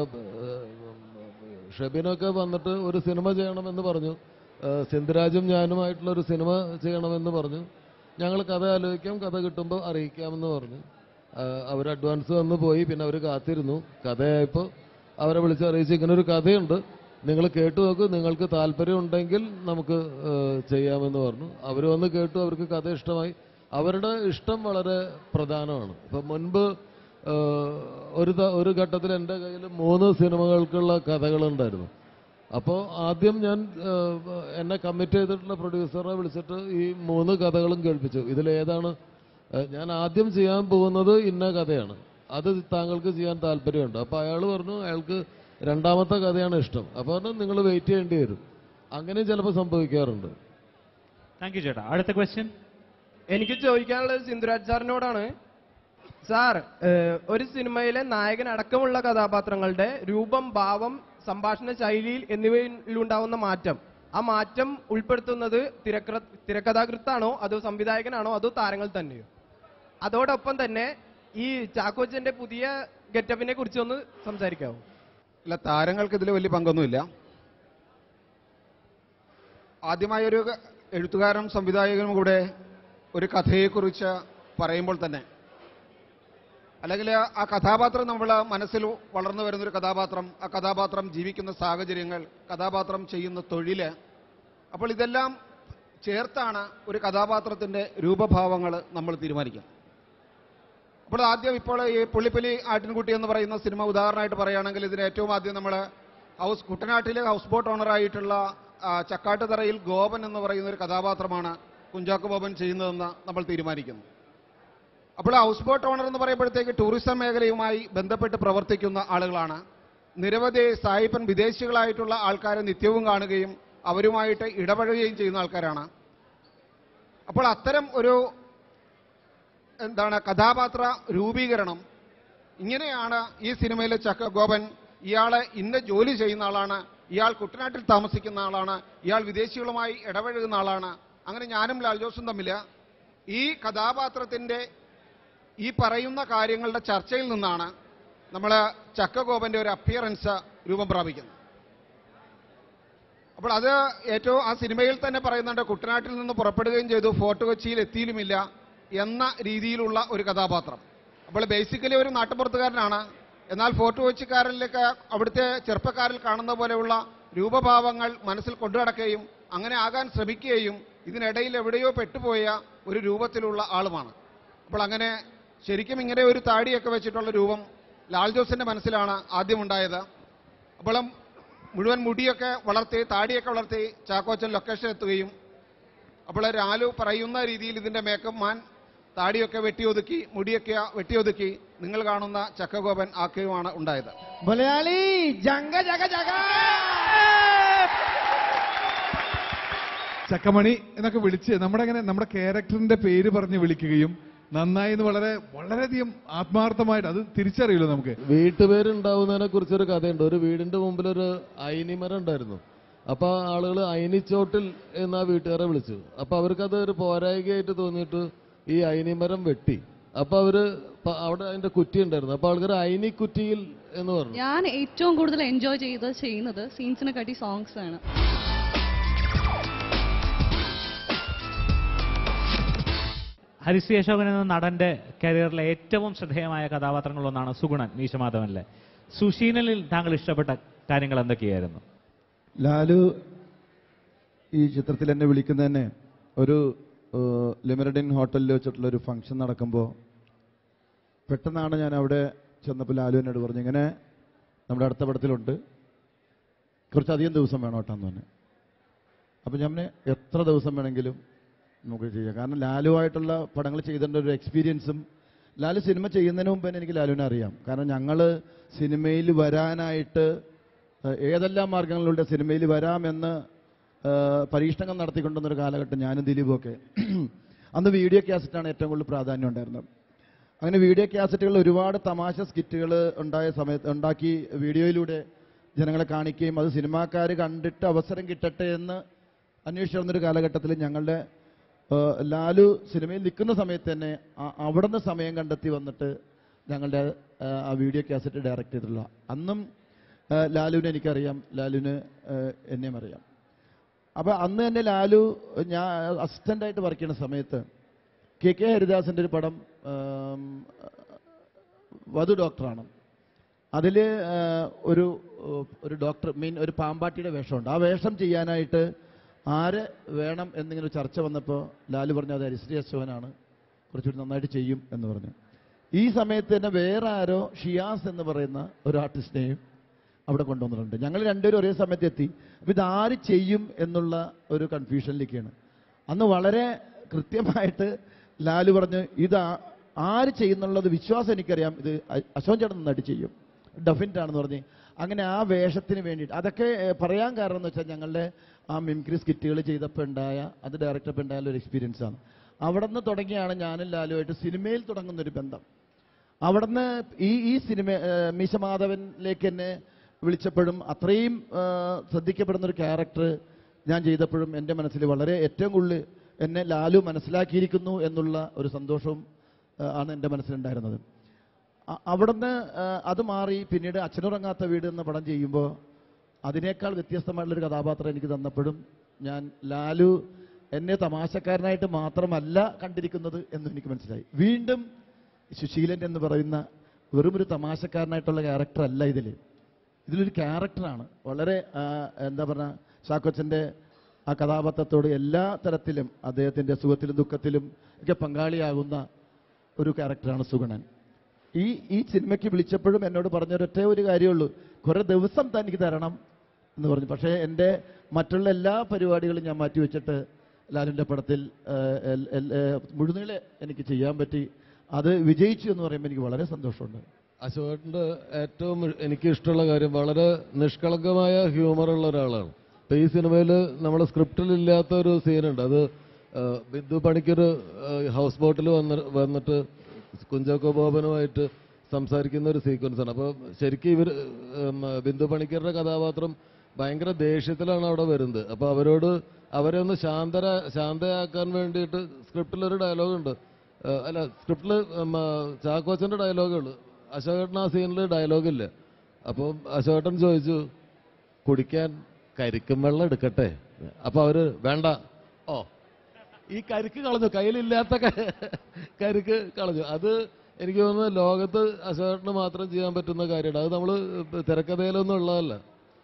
ഉം, ഷെബിനൊക്കെ വന്നിട്ട് ഒരു സിനിമ ചെയ്യണമെന്ന് പറഞ്ഞു ആ, സിന്ധുരാജും ഞാനുമായിട്ടുള്ള ഒരു സിനിമ ചെയ്യണമെന്ന് പറഞ്ഞു ഞങ്ങൾ കഥ ആലോചിക്കാം കഥ കിട്ടുമ്പോൾ അറിയിക്കാമെന്ന് പറഞ്ഞു അവർ അഡ്വാൻസ് വന്ന് പോയി പിന്നെ അവർ കാത്തിരുന്നു കഥയായപ്പോൾ അവരെ വിളിച്ച് അറിയിച്ച് ഇങ്ങനെ ഒരു കഥയുണ്ട് നിങ്ങൾ കേട്ടു നോക്കൂ നിങ്ങൾക്ക് താല്പര്യം ഉണ്ടെങ്കിൽ നമുക്ക് ഏഹ്, ചെയ്യാമെന്ന് പറഞ്ഞു അവർ വന്ന് കേട്ടു അവർക്ക് കഥ ഇഷ്ടമായി അവരുടെ ഇഷ്ടം വളരെ പ്രധാനമാണ് ഇപ്പം മുൻപ് ഏഹ്, ഒരു ത- ഒരു ഘട്ടത്തിൽ എൻ്റെ കയ്യിൽ മൂന്ന് സിനിമകൾക്കുള്ള കഥകളുണ്ടായിരുന്നു അപ്പോൾ ആദ്യം ഞാൻ ഏഹ്, എന്നെ കമ്മിറ്റ് ചെയ്തിട്ടുള്ള പ്രൊഡ്യൂസറെ വിളിച്ചിട്ട് ഈ മൂന്ന് കഥകളും കേൾപ്പിച്ചു ഇതിലേതാണ് ഏഹ്, ഞാൻ ആദ്യം ചെയ്യാൻ പോകുന്നത് ഇന്ന കഥയാണ് അത് താങ്കൾക്ക് ചെയ്യാൻ താല്പര്യമുണ്ട് അപ്പോൾ അയാൾ പറഞ്ഞു അയാൾക്ക് രണ്ടാമത്തെ കഥയാണ് ഇഷ്ടം അപ്പോൾ പറഞ്ഞു നിങ്ങൾ വെയിറ്റ് ചെയ്യേണ്ടി വരും അങ്ങനെയും ചിലപ്പോൾ സംഭവിക്കാറുണ്ട് താങ്ക് യു ചേട്ടാ അടുത്ത ക്വസ്റ്റ്യൻ എനിക്ക് ചോദിക്കാനുള്ളത് സിന്ധുരാജ് സാറിനോടാണ് സാർ ഏഹ്, ഒരു സിനിമയിലെ നായകൻ അടക്കമുള്ള കഥാപാത്രങ്ങളുടെ രൂപം ഭാവം സംഭാഷണ ശൈലിയിൽ എന്നിവയിലുണ്ടാവുന്ന മാറ്റം ആ മാറ്റം ഉൾപ്പെടുത്തുന്നത് തിരക്ര തിരക്കഥാകൃത്താണോ അതോ സംവിധായകനാണോ അതോ താരങ്ങൾ തന്നെയോ അതോടൊപ്പം തന്നെ ഈ ചാക്കോച്ചന്റെ പുതിയ ഗെറ്റപ്പിനെ കുറിച്ച് ഒന്ന് സംസാരിക്കാവോ ഇല്ല താരങ്ങൾക്ക് ഇതിൽ വലിയ പങ്കൊന്നുമില്ല ആദ്യമായി ഒരു എഴുത്തുകാരനും സംവിധായകനും കൂടെ ഒരു കഥയെക്കുറിച്ച് പറയുമ്പോൾ തന്നെ അല്ലെങ്കിൽ ആ കഥാപാത്രം നമ്മൾ മനസ്സിൽ വളർന്നു വരുന്നൊരു കഥാപാത്രം ആ കഥാപാത്രം ജീവിക്കുന്ന സാഹചര്യങ്ങൾ കഥാപാത്രം ചെയ്യുന്ന തൊഴില് അപ്പോൾ ഇതെല്ലാം ചേർത്താണ് ഒരു കഥാപാത്രത്തിന്റെ രൂപഭാവങ്ങൾ നമ്മൾ തീരുമാനിക്കുന്നത് അപ്പോൾ ആദ്യം ഇപ്പോൾ ഈ പുള്ളിപ്പലി ആട്ടിൻകുട്ടി എന്ന് പറയുന്ന സിനിമ ഉദാഹരണമായിട്ട് പറയുകയാണെങ്കിൽ ഇതിന് ഏറ്റവും ആദ്യം നമ്മൾ ഹൗസ് കുട്ടനാട്ടിലെ ഹൗസ് ബോട്ട് ഓണറായിട്ടുള്ള ആ, ചക്കാട്ടുതറയിൽ ഗോപൻ എന്ന് പറയുന്ന ഒരു കഥാപാത്രമാണ് കുഞ്ചാക്കോ ബോബൻ ചെയ്യുന്നതെന്ന് നമ്മൾ തീരുമാനിക്കുന്നു അപ്പോൾ ഹൗസ് ബോട്ട് ഓണർ എന്ന് പറയുമ്പോഴത്തേക്ക് ടൂറിസം മേഖലയുമായി ബന്ധപ്പെട്ട് പ്രവർത്തിക്കുന്ന ആളുകളാണ് നിരവധി സായിപ്പൻ വിദേശികളായിട്ടുള്ള ആൾക്കാരെ നിത്യവും കാണുകയും അവരുമായിട്ട് ഇടപഴകുകയും ചെയ്യുന്ന ആൾക്കാരാണ് അപ്പോൾ അത്തരം ഒരു എന്താണ് കഥാപാത്ര രൂപീകരണം ഇങ്ങനെയാണ് ഈ സിനിമയിലെ ചക്ക ഗോപൻ ഇയാളെ ഇന്ന ജോലി ചെയ്യുന്ന ആളാണ് ഇയാൾ കുട്ടനാട്ടിൽ താമസിക്കുന്ന ആളാണ് ഇയാൾ വിദേശികളുമായി ഇടപഴകുന്ന ആളാണ് അങ്ങനെ ഞാനും ലാൽ ജോസും തമ്മിൽ ഈ കഥാപാത്രത്തിന്റെ ഈ പറയുന്ന കാര്യങ്ങളുടെ ചർച്ചയിൽ നിന്നാണ് നമ്മൾ ചക്കഗോപന്റെ ഒരു അപ്പിയറൻസ് രൂപം പ്രാപിക്കുന്നത് അപ്പോൾ അത് ഏറ്റവും ആ സിനിമയിൽ തന്നെ പറയുന്നുണ്ട് കുട്ടനാട്ടിൽ നിന്ന് പുറപ്പെടുകയും ചെയ്തു ഫോർട്ട് കൊച്ചിയിൽ എത്തിയിലുമില്ല എന്ന രീതിയിലുള്ള ഒരു കഥാപാത്രം അപ്പോൾ ബേസിക്കലി ഒരു നാട്ടുപുറത്തുകാരനാണ് എന്നാൽ ഫോർട്ട് കൊച്ചിക്കാരിലേക്ക് അവിടുത്തെ ചെറുപ്പക്കാരിൽ കാണുന്ന പോലെയുള്ള രൂപഭാവങ്ങൾ മനസ്സിൽ കൊണ്ടുനടക്കുകയും അങ്ങനെ ആകാൻ ശ്രമിക്കുകയും ഇതിനിടയിൽ എവിടെയോ പെട്ടുപോയ ഒരു രൂപത്തിലുള്ള ആളുമാണ് അപ്പോൾ അങ്ങനെ ശരിക്കും ഇങ്ങനെ ഒരു താടിയൊക്കെ വെച്ചിട്ടുള്ള രൂപം ലാൽ ജോസിന്റെ മനസ്സിലാണ് ആദ്യം ഉണ്ടായത് അപ്പോൾ മുഴുവൻ മുടിയൊക്കെ വളർത്തി താടിയൊക്കെ വളർത്തി ചാക്കോച്ചൻ ലൊക്കേഷൻ എത്തുകയും അപ്പോൾ രാലു പറയുന്ന രീതിയിൽ ഇതിന്റെ മേക്കപ്പ് മാൻ താടിയൊക്കെ വെട്ടിയൊതുക്കി മുടിയൊക്കെ വെട്ടിയൊതുക്കി നിങ്ങൾ കാണുന്ന ചക്കഗോപൻ ആക്കുകയുമാണ് ഉണ്ടായത് മലയാളി ജംഗ ജഗ ജഗ ചക്കമണി എന്നൊക്കെ വിളിച്ച് നമ്മുടെ അങ്ങനെ നമ്മുടെ ക്യാരക്ടറിന്റെ പേര് പറഞ്ഞ് വിളിക്കുകയും നന്നായി എന്ന് വളരെ വളരെയധികം ആത്മാർത്ഥമായിട്ട് അത് തിരിച്ചറിയില്ല നമുക്ക് വീട്ടുപേരുണ്ടാവുന്നതിനെ കുറിച്ചൊരു കഥയുണ്ട് ഒരു വീടിന്റെ മുമ്പിൽ ഒരു അയിനിമരം ഉണ്ടായിരുന്നു അപ്പൊ ആളുകൾ അയിനിച്ചോട്ടിൽ എന്ന് ആ വീട്ടുകാരെ വിളിച്ചു അപ്പൊ അവർക്കത് ഒരു പോരായികയായിട്ട് തോന്നിയിട്ട് ഈ അയിനിമരം വെട്ടി അപ്പൊ അവര് പ- അവിടെ അതിന്റെ കുറ്റി ഉണ്ടായിരുന്നു അപ്പൊ ആൾക്കാർ അയിനിക്കുറ്റിയിൽ എന്ന് പറഞ്ഞു ഞാൻ ഏറ്റവും കൂടുതൽ എൻജോയ് ചെയ്ത് ചെയ്യുന്നത് സീൻസിനെ കാട്ടി സോങ്സ് ആണ് ഹരിശ്രീ അശോകൻ എന്ന നടന്റെ കരിയറിലെ ഏറ്റവും ശ്രദ്ധേയമായ കഥാപാത്രങ്ങളിലൊന്നാണ് സുഗുണൻ മീശമാധവനിലെ സുശീലനിൽ താങ്കൾ ഇഷ്ടപ്പെട്ട കാര്യങ്ങൾ എന്തൊക്കെയായിരുന്നു ലാലു ഈ ചിത്രത്തിൽ എന്നെ വിളിക്കുന്ന തന്നെ ഒരു ലിമറഡിൻ ഹോട്ടലിൽ വെച്ചിട്ടുള്ള ഒരു ഫംഗ്ഷൻ നടക്കുമ്പോൾ പെട്ടെന്നാണ് ഞാൻ അവിടെ ചെന്നപ്പോൾ ലാലു എന്നോട് പറഞ്ഞു ഇങ്ങനെ നമ്മുടെ അടുത്ത പടത്തിലുണ്ട് കുറച്ചധികം ദിവസം വേണം കേട്ടോ എന്ന് പറഞ്ഞു അപ്പം ഞാൻ പറഞ്ഞു, എത്ര ദിവസം വേണമെങ്കിലും നമുക്ക് ചെയ്യാം കാരണം ലാലുവായിട്ടുള്ള പടങ്ങൾ ചെയ്തിട്ടുള്ള ഒരു എക്സ്പീരിയൻസും ലാലു സിനിമ ചെയ്യുന്നതിന് മുമ്പ് തന്നെ എനിക്ക് ലാലുവിനെ അറിയാം കാരണം ഞങ്ങൾ സിനിമയിൽ വരാനായിട്ട് ഏഹ്, ഏതെല്ലാം മാർഗങ്ങളിലൂടെ സിനിമയിൽ വരാമെന്ന് ഏഹ്, പരീക്ഷണങ്ങൾ നടത്തിക്കൊണ്ടുവന്നൊരു കാലഘട്ടം ഞാനും ദിലീപും ഒക്കെ അന്ന് വീഡിയോ ക്യാസറ്റാണ് ഏറ്റവും കൂടുതൽ പ്രാധാന്യം ഉണ്ടായിരുന്നത് അങ്ങനെ വീഡിയോ ക്യാസറ്റുകളിൽ ഒരുപാട് തമാശ സ്കിറ്റുകൾ ഉണ്ടായ സമയത്ത് ഉണ്ടാക്കി വീഡിയോയിലൂടെ ജനങ്ങളെ കാണിക്കുകയും അത് സിനിമാക്കാർ കണ്ടിട്ട് അവസരം കിട്ടട്ടെ എന്ന് അന്വേഷിച്ചു വന്നൊരു കാലഘട്ടത്തിൽ ഞങ്ങളുടെ ഏഹ്, ലാലു സിനിമയിൽ നിൽക്കുന്ന സമയത്ത് തന്നെ ആ- അവിടുന്ന് സമയം കണ്ടെത്തി വന്നിട്ട് ഞങ്ങളുടെ ഏഹ്, ആ വീഡിയോ കാസറ്റ് ഡയറക്റ്റ് ചെയ്തിട്ടുള്ള അന്നും ഏഹ്, ലാലുവിനെ എനിക്കറിയാം ലാലുവിന് ഏഹ്, എന്നെയും അറിയാം അപ്പൊ അന്ന് തന്നെ ലാലു ഞാൻ അസിസ്റ്റന്റായിട്ട് വർക്ക് ചെയ്യുന്ന സമയത്ത് കെ കെ ഹരിദാസിന്റെ ഒരു പടം ആം, വധു ഡോക്ടറാണ് അതിൽ ഒരു ഒരു ഡോക്ടർ മീൻ ഒരു പാമ്പാട്ടിയുടെ വേഷമുണ്ട് ആ വേഷം ചെയ്യാനായിട്ട് ആര് വേണം എന്നിങ്ങനെ ഒരു ചർച്ച വന്നപ്പോൾ ലാലു പറഞ്ഞു അത് ഹരിശ്രീ അശോകനാണ് കുറച്ചുകൂടി നന്നായിട്ട് ചെയ്യും എന്ന് പറഞ്ഞു ഈ സമയത്ത് തന്നെ വേറെ ആരോ ഷിയാസ് എന്ന് പറയുന്ന ഒരു ആർട്ടിസ്റ്റിനെയും അവിടെ കൊണ്ടുവന്നിട്ടുണ്ട് ഞങ്ങൾ രണ്ടുപേരും ഒരേ സമയത്ത് എത്തി അപ്പോൾ ഇതാര് ചെയ്യും എന്നുള്ള ഒരു കൺഫ്യൂഷനിലേക്കാണ് അന്ന് വളരെ കൃത്യമായിട്ട് ലാലു പറഞ്ഞു ഇത് ആ- ആര് ചെയ്യുന്നുള്ളത് വിശ്വാസം എനിക്കറിയാം ഇത് അ- അശോകൻ ചേട്ടൻ നന്നായിട്ട് ചെയ്യും ഡെഫിനറ്റ് ആണെന്ന് പറഞ്ഞ് അങ്ങനെ ആ വേഷത്തിന് വേണ്ടിയിട്ട് അതൊക്കെ ഏഹ്, പറയാൻ കാരണം എന്ന് വെച്ചാൽ ഞങ്ങളുടെ ആ മിമിക്രി സ്കിറ്റുകൾ ചെയ്തപ്പോൾ ഉണ്ടായ അത് ഡയറക്ടറപ്പോൾ ഉണ്ടായ ഒരു എക്സ്പീരിയൻസ് ആണ് അവിടെ നിന്ന് തുടങ്ങിയാണ് ഞാനും ലാലുമായിട്ട് സിനിമയിൽ തുടങ്ങുന്ന ഒരു ബന്ധം അവിടുന്ന് ഈ ഈ സിനിമ ഏഹ്, മീശ മാധവനിലേക്ക് എന്നെ വിളിച്ചപ്പോഴും അത്രയും ഏഹ്, ശ്രദ്ധിക്കപ്പെടുന്ന ഒരു ക്യാരക്ടർ ഞാൻ ചെയ്തപ്പോഴും എൻ്റെ മനസ്സിൽ വളരെ ഏറ്റവും കൂടുതൽ എന്നെ ലാലു മനസ്സിലാക്കിയിരിക്കുന്നു എന്നുള്ള ഒരു സന്തോഷവും ഏഹ്, ആണ് എൻ്റെ മനസ്സിലുണ്ടായിരുന്നത് അ- അവിടുന്ന് ആ, അത് മാറി പിന്നീട് അച്ഛനുറങ്ങാത്ത വീട് എന്ന പടം ചെയ്യുമ്പോൾ അതിനേക്കാൾ വ്യത്യസ്തമായിട്ടുള്ളൊരു കഥാപാത്രം എനിക്ക് തന്നപ്പോഴും ഞാൻ ലാലു എന്നെ തമാശക്കാരനായിട്ട് മാത്രമല്ല കണ്ടിരിക്കുന്നത് എന്നും എനിക്ക് മനസ്സിലായി വീണ്ടും സുശീലൻ എന്ന് പറയുന്ന വെറും ഒരു തമാശക്കാരനായിട്ടുള്ള ക്യാരക്ടർ അല്ല ഇതിൽ ഇതിലൊരു ക്യാരക്ടറാണ് വളരെ ആ, എന്താ പറയുക ചാക്കോച്ചൻ്റെ ആ കഥാപാത്രത്തോട് എല്ലാ തരത്തിലും അദ്ദേഹത്തിൻ്റെ സുഖത്തിലും ദുഃഖത്തിലും ഒക്കെ പങ്കാളിയാകുന്ന ഒരു ക്യാരക്ടറാണ് സുഗണൻ ഈ ഈ സിനിമയ്ക്ക് വിളിച്ചപ്പോഴും എന്നോട് പറഞ്ഞ ഒരൊറ്റ ഒരു കാര്യമുള്ളൂ കുറേ ദിവസം തനിക്ക് തരണം എന്ന് പറഞ്ഞു പക്ഷേ എൻ്റെ മറ്റുള്ള എല്ലാ പരിപാടികളും ഞാൻ മാറ്റിവെച്ചിട്ട് ലാലിൻ്റെ പടത്തിൽ ആ, എൽ- എൽ- ഏ, മുഴുനീളെ എനിക്ക് ചെയ്യാൻ പറ്റി അത് വിജയിച്ചു എന്ന് പറയുമ്പോൾ എനിക്ക് വളരെ സന്തോഷമുണ്ട് അശോകന്റെ ഏറ്റവും എനിക്ക് ഇഷ്ടമുള്ള കാര്യം വളരെ നിഷ്കളങ്കമായ ഹ്യൂമർ ഉള്ള ഒരാളാണ് ഇപ്പൊ ഈ സിനിമയിൽ നമ്മുടെ സ്ക്രിപ്റ്റിൽ ഇല്ലാത്ത ഒരു സീനുണ്ട് അത് ആ, ബിന്ദു പണിക്കർ ഹൗസ് ബോട്ടിൽ വന്ന് വന്നിട്ട് കുഞ്ചാക്കോ ബോബനുമായിട്ട് സംസാരിക്കുന്ന ഒരു സീക്വൻസ് ആണ് അപ്പോൾ ശരിക്കും ഇവർ ബിന്ദു പണിക്കരുടെ കഥാപാത്രം ഭയങ്കര ദേഷ്യത്തിലാണ് അവിടെ വരുന്നത് അപ്പോൾ അവരോട് അവരെ ഒന്ന് ശാന്തര ശാന്തയാക്കാൻ വേണ്ടിയിട്ട് സ്ക്രിപ്റ്റിലൊരു ഡയലോഗുണ്ട് അല്ല സ്ക്രിപ്റ്റിൽ ചാക്കോച്ചൻ്റെ ഡയലോഗുള്ളൂ അശോകേട്ടൻ ആ സീനിൽ ഡയലോഗില്ല അപ്പോൾ അശോകേട്ടൻ ചോദിച്ചു കുടിക്കാൻ കരിക്കും വെള്ളം എടുക്കട്ടെ അപ്പൊ അവര് വേണ്ട ഓ ഈ കരിക്ക് കളഞ്ഞു കയ്യിലില്ലാത്ത ക- കരിക്ക് കളഞ്ഞു അത് എനിക്ക് തോന്നുന്നു ലോകത്ത് അശോകേട്ടന് മാത്രം ചെയ്യാൻ പറ്റുന്ന കാര്യമാണ് അത് നമ്മൾ തിരക്കഥയിലൊന്നും ഉള്ളതല്ല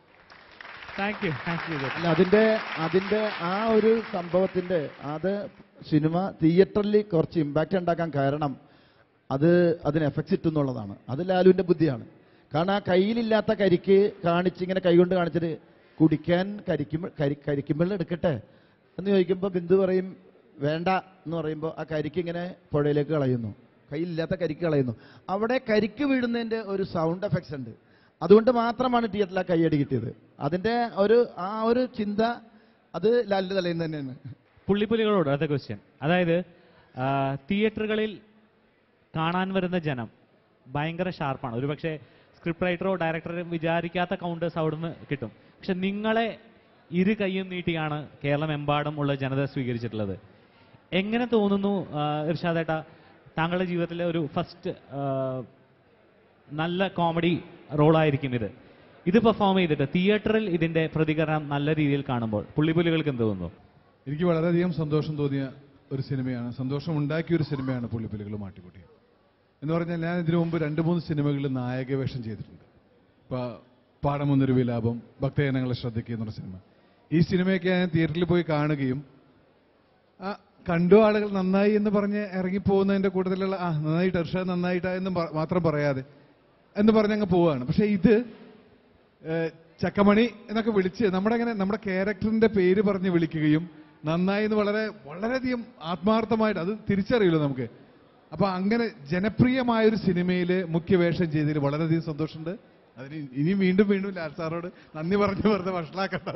താങ്ക് യു താങ്ക് യു അല്ല അതിന്റെ അതിന്റെ ആ ഒരു സംഭവത്തിന്റെ അത് സിനിമ തിയേറ്ററിൽ കുറച്ച് ഇമ്പാക്റ്റ് ഉണ്ടാക്കാൻ കാരണം അത് അതിന് എഫക്ട്സ് ഇട്ടുന്നുള്ളതാണ് അത് ലാലുവിന്റെ ബുദ്ധിയാണ് കാരണം ആ കയ്യിലില്ലാത്ത കരിക്ക് കാണിച്ച് ഇങ്ങനെ കൈകൊണ്ട് കാണിച്ചിട്ട് കുടിക്കാൻ കരിക്കും കരി കരിക്കുമ്പോൾ എടുക്കട്ടെ എന്ന് ചോദിക്കുമ്പോൾ ബിന്ദു പറയും വേണ്ട എന്ന് പറയുമ്പോൾ ആ കരിക്ക് ഇങ്ങനെ പുഴയിലേക്ക് കളയുന്നു കയ്യിലില്ലാത്ത കരിക്ക് കളയുന്നു അവിടെ കരിക്ക് വീഴുന്നതിന്റെ ഒരു സൗണ്ട് എഫക്ട്സ് ഉണ്ട് അതുകൊണ്ട് മാത്രമാണ് തിയേറ്ററിൽ ആ കയ്യടി കിട്ടിയത് അതിന്റെ ഒരു ആ ഒരു ചിന്ത അത് ലാലിന്റെ തലയിൽ നിന്ന് തന്നെയാണ് പുള്ളിപ്പുലികളോട് അടുത്ത ക്വസ്റ്റ്യൻ അതായത് ആ, തിയേറ്ററുകളിൽ കാണാൻ വരുന്ന ജനം ഭയങ്കര ഷാർപ്പാണ് ഒരുപക്ഷെ സ്ക്രിപ്റ്റ് റൈറ്ററോ ഡയറക്ടറോ വിചാരിക്കാത്ത കൗണ്ടേഴ്സ് അവിടുന്ന് കിട്ടും പക്ഷെ നിങ്ങളെ ഇരു കൈയും നീട്ടിയാണ് കേരളമെമ്പാടും ഉള്ള ജനത സ്വീകരിച്ചിട്ടുള്ളത് എങ്ങനെ തോന്നുന്നു ആ, ഇർഷാദേട്ട താങ്കളുടെ ജീവിതത്തിലെ ഒരു ഫസ്റ്റ് നല്ല കോമഡി റോളായിരിക്കും ഇത് ഇത് പെർഫോം ചെയ്തിട്ട് തിയേറ്ററിൽ ഇതിന്റെ പ്രതികരണം നല്ല രീതിയിൽ കാണുമ്പോൾ പുള്ളിപ്പുലികൾക്ക് എന്ത് തോന്നുന്നു എനിക്ക് വളരെയധികം സന്തോഷം തോന്നിയ ഒരു സിനിമയാണ് സന്തോഷം ഉണ്ടാക്കിയ ഒരു സിനിമയാണ് പുള്ളിപ്പുലികൾ മാട്ടിക്കുട്ടി എന്ന് പറഞ്ഞാൽ ഞാൻ ഇതിനു മുമ്പ് രണ്ട് മൂന്ന് സിനിമകളിൽ നായക വേഷം ചെയ്തിട്ടുണ്ട് ഇപ്പൊ പാടമൊന്നൊരു വിലാപം ഭക്തജനങ്ങളെ ശ്രദ്ധിക്കുക എന്നുള്ള സിനിമ ഈ സിനിമയൊക്കെ ഞാൻ തിയേറ്ററിൽ പോയി കാണുകയും ആ കണ്ടു ആളുകൾ നന്നായി എന്ന് പറഞ്ഞ് ഇറങ്ങിപ്പോകുന്നതിന്റെ കൂട്ടത്തിലുള്ള ആ നന്നായിട്ട് ഇർഷാദ് നന്നായിട്ടാ എന്ന് പ- മാത്രം പറയാതെ എന്ന് പറഞ്ഞ് അങ്ങ് പോവുകയാണ് പക്ഷെ ഇത് ഏഹ്, ചക്കമണി എന്നൊക്കെ വിളിച്ച് നമ്മുടെ അങ്ങനെ നമ്മുടെ ക്യാരക്ടറിന്റെ പേര് പറഞ്ഞ് വിളിക്കുകയും നന്നായി എന്ന് വളരെ വളരെയധികം ആത്മാർത്ഥമായിട്ട് അത് തിരിച്ചറിയില്ല നമുക്ക് അപ്പൊ അങ്ങനെ ജനപ്രിയമായ ഒരു സിനിമയിൽ മുഖ്യവേഷം ചെയ്തതിൽ വളരെയധികം സന്തോഷമുണ്ട് അതിന് ഇനി വീണ്ടും വീണ്ടും ലാൽ സാറോട് നന്ദി പറഞ്ഞ് വെറുതെ വഷളാക്കണ്ട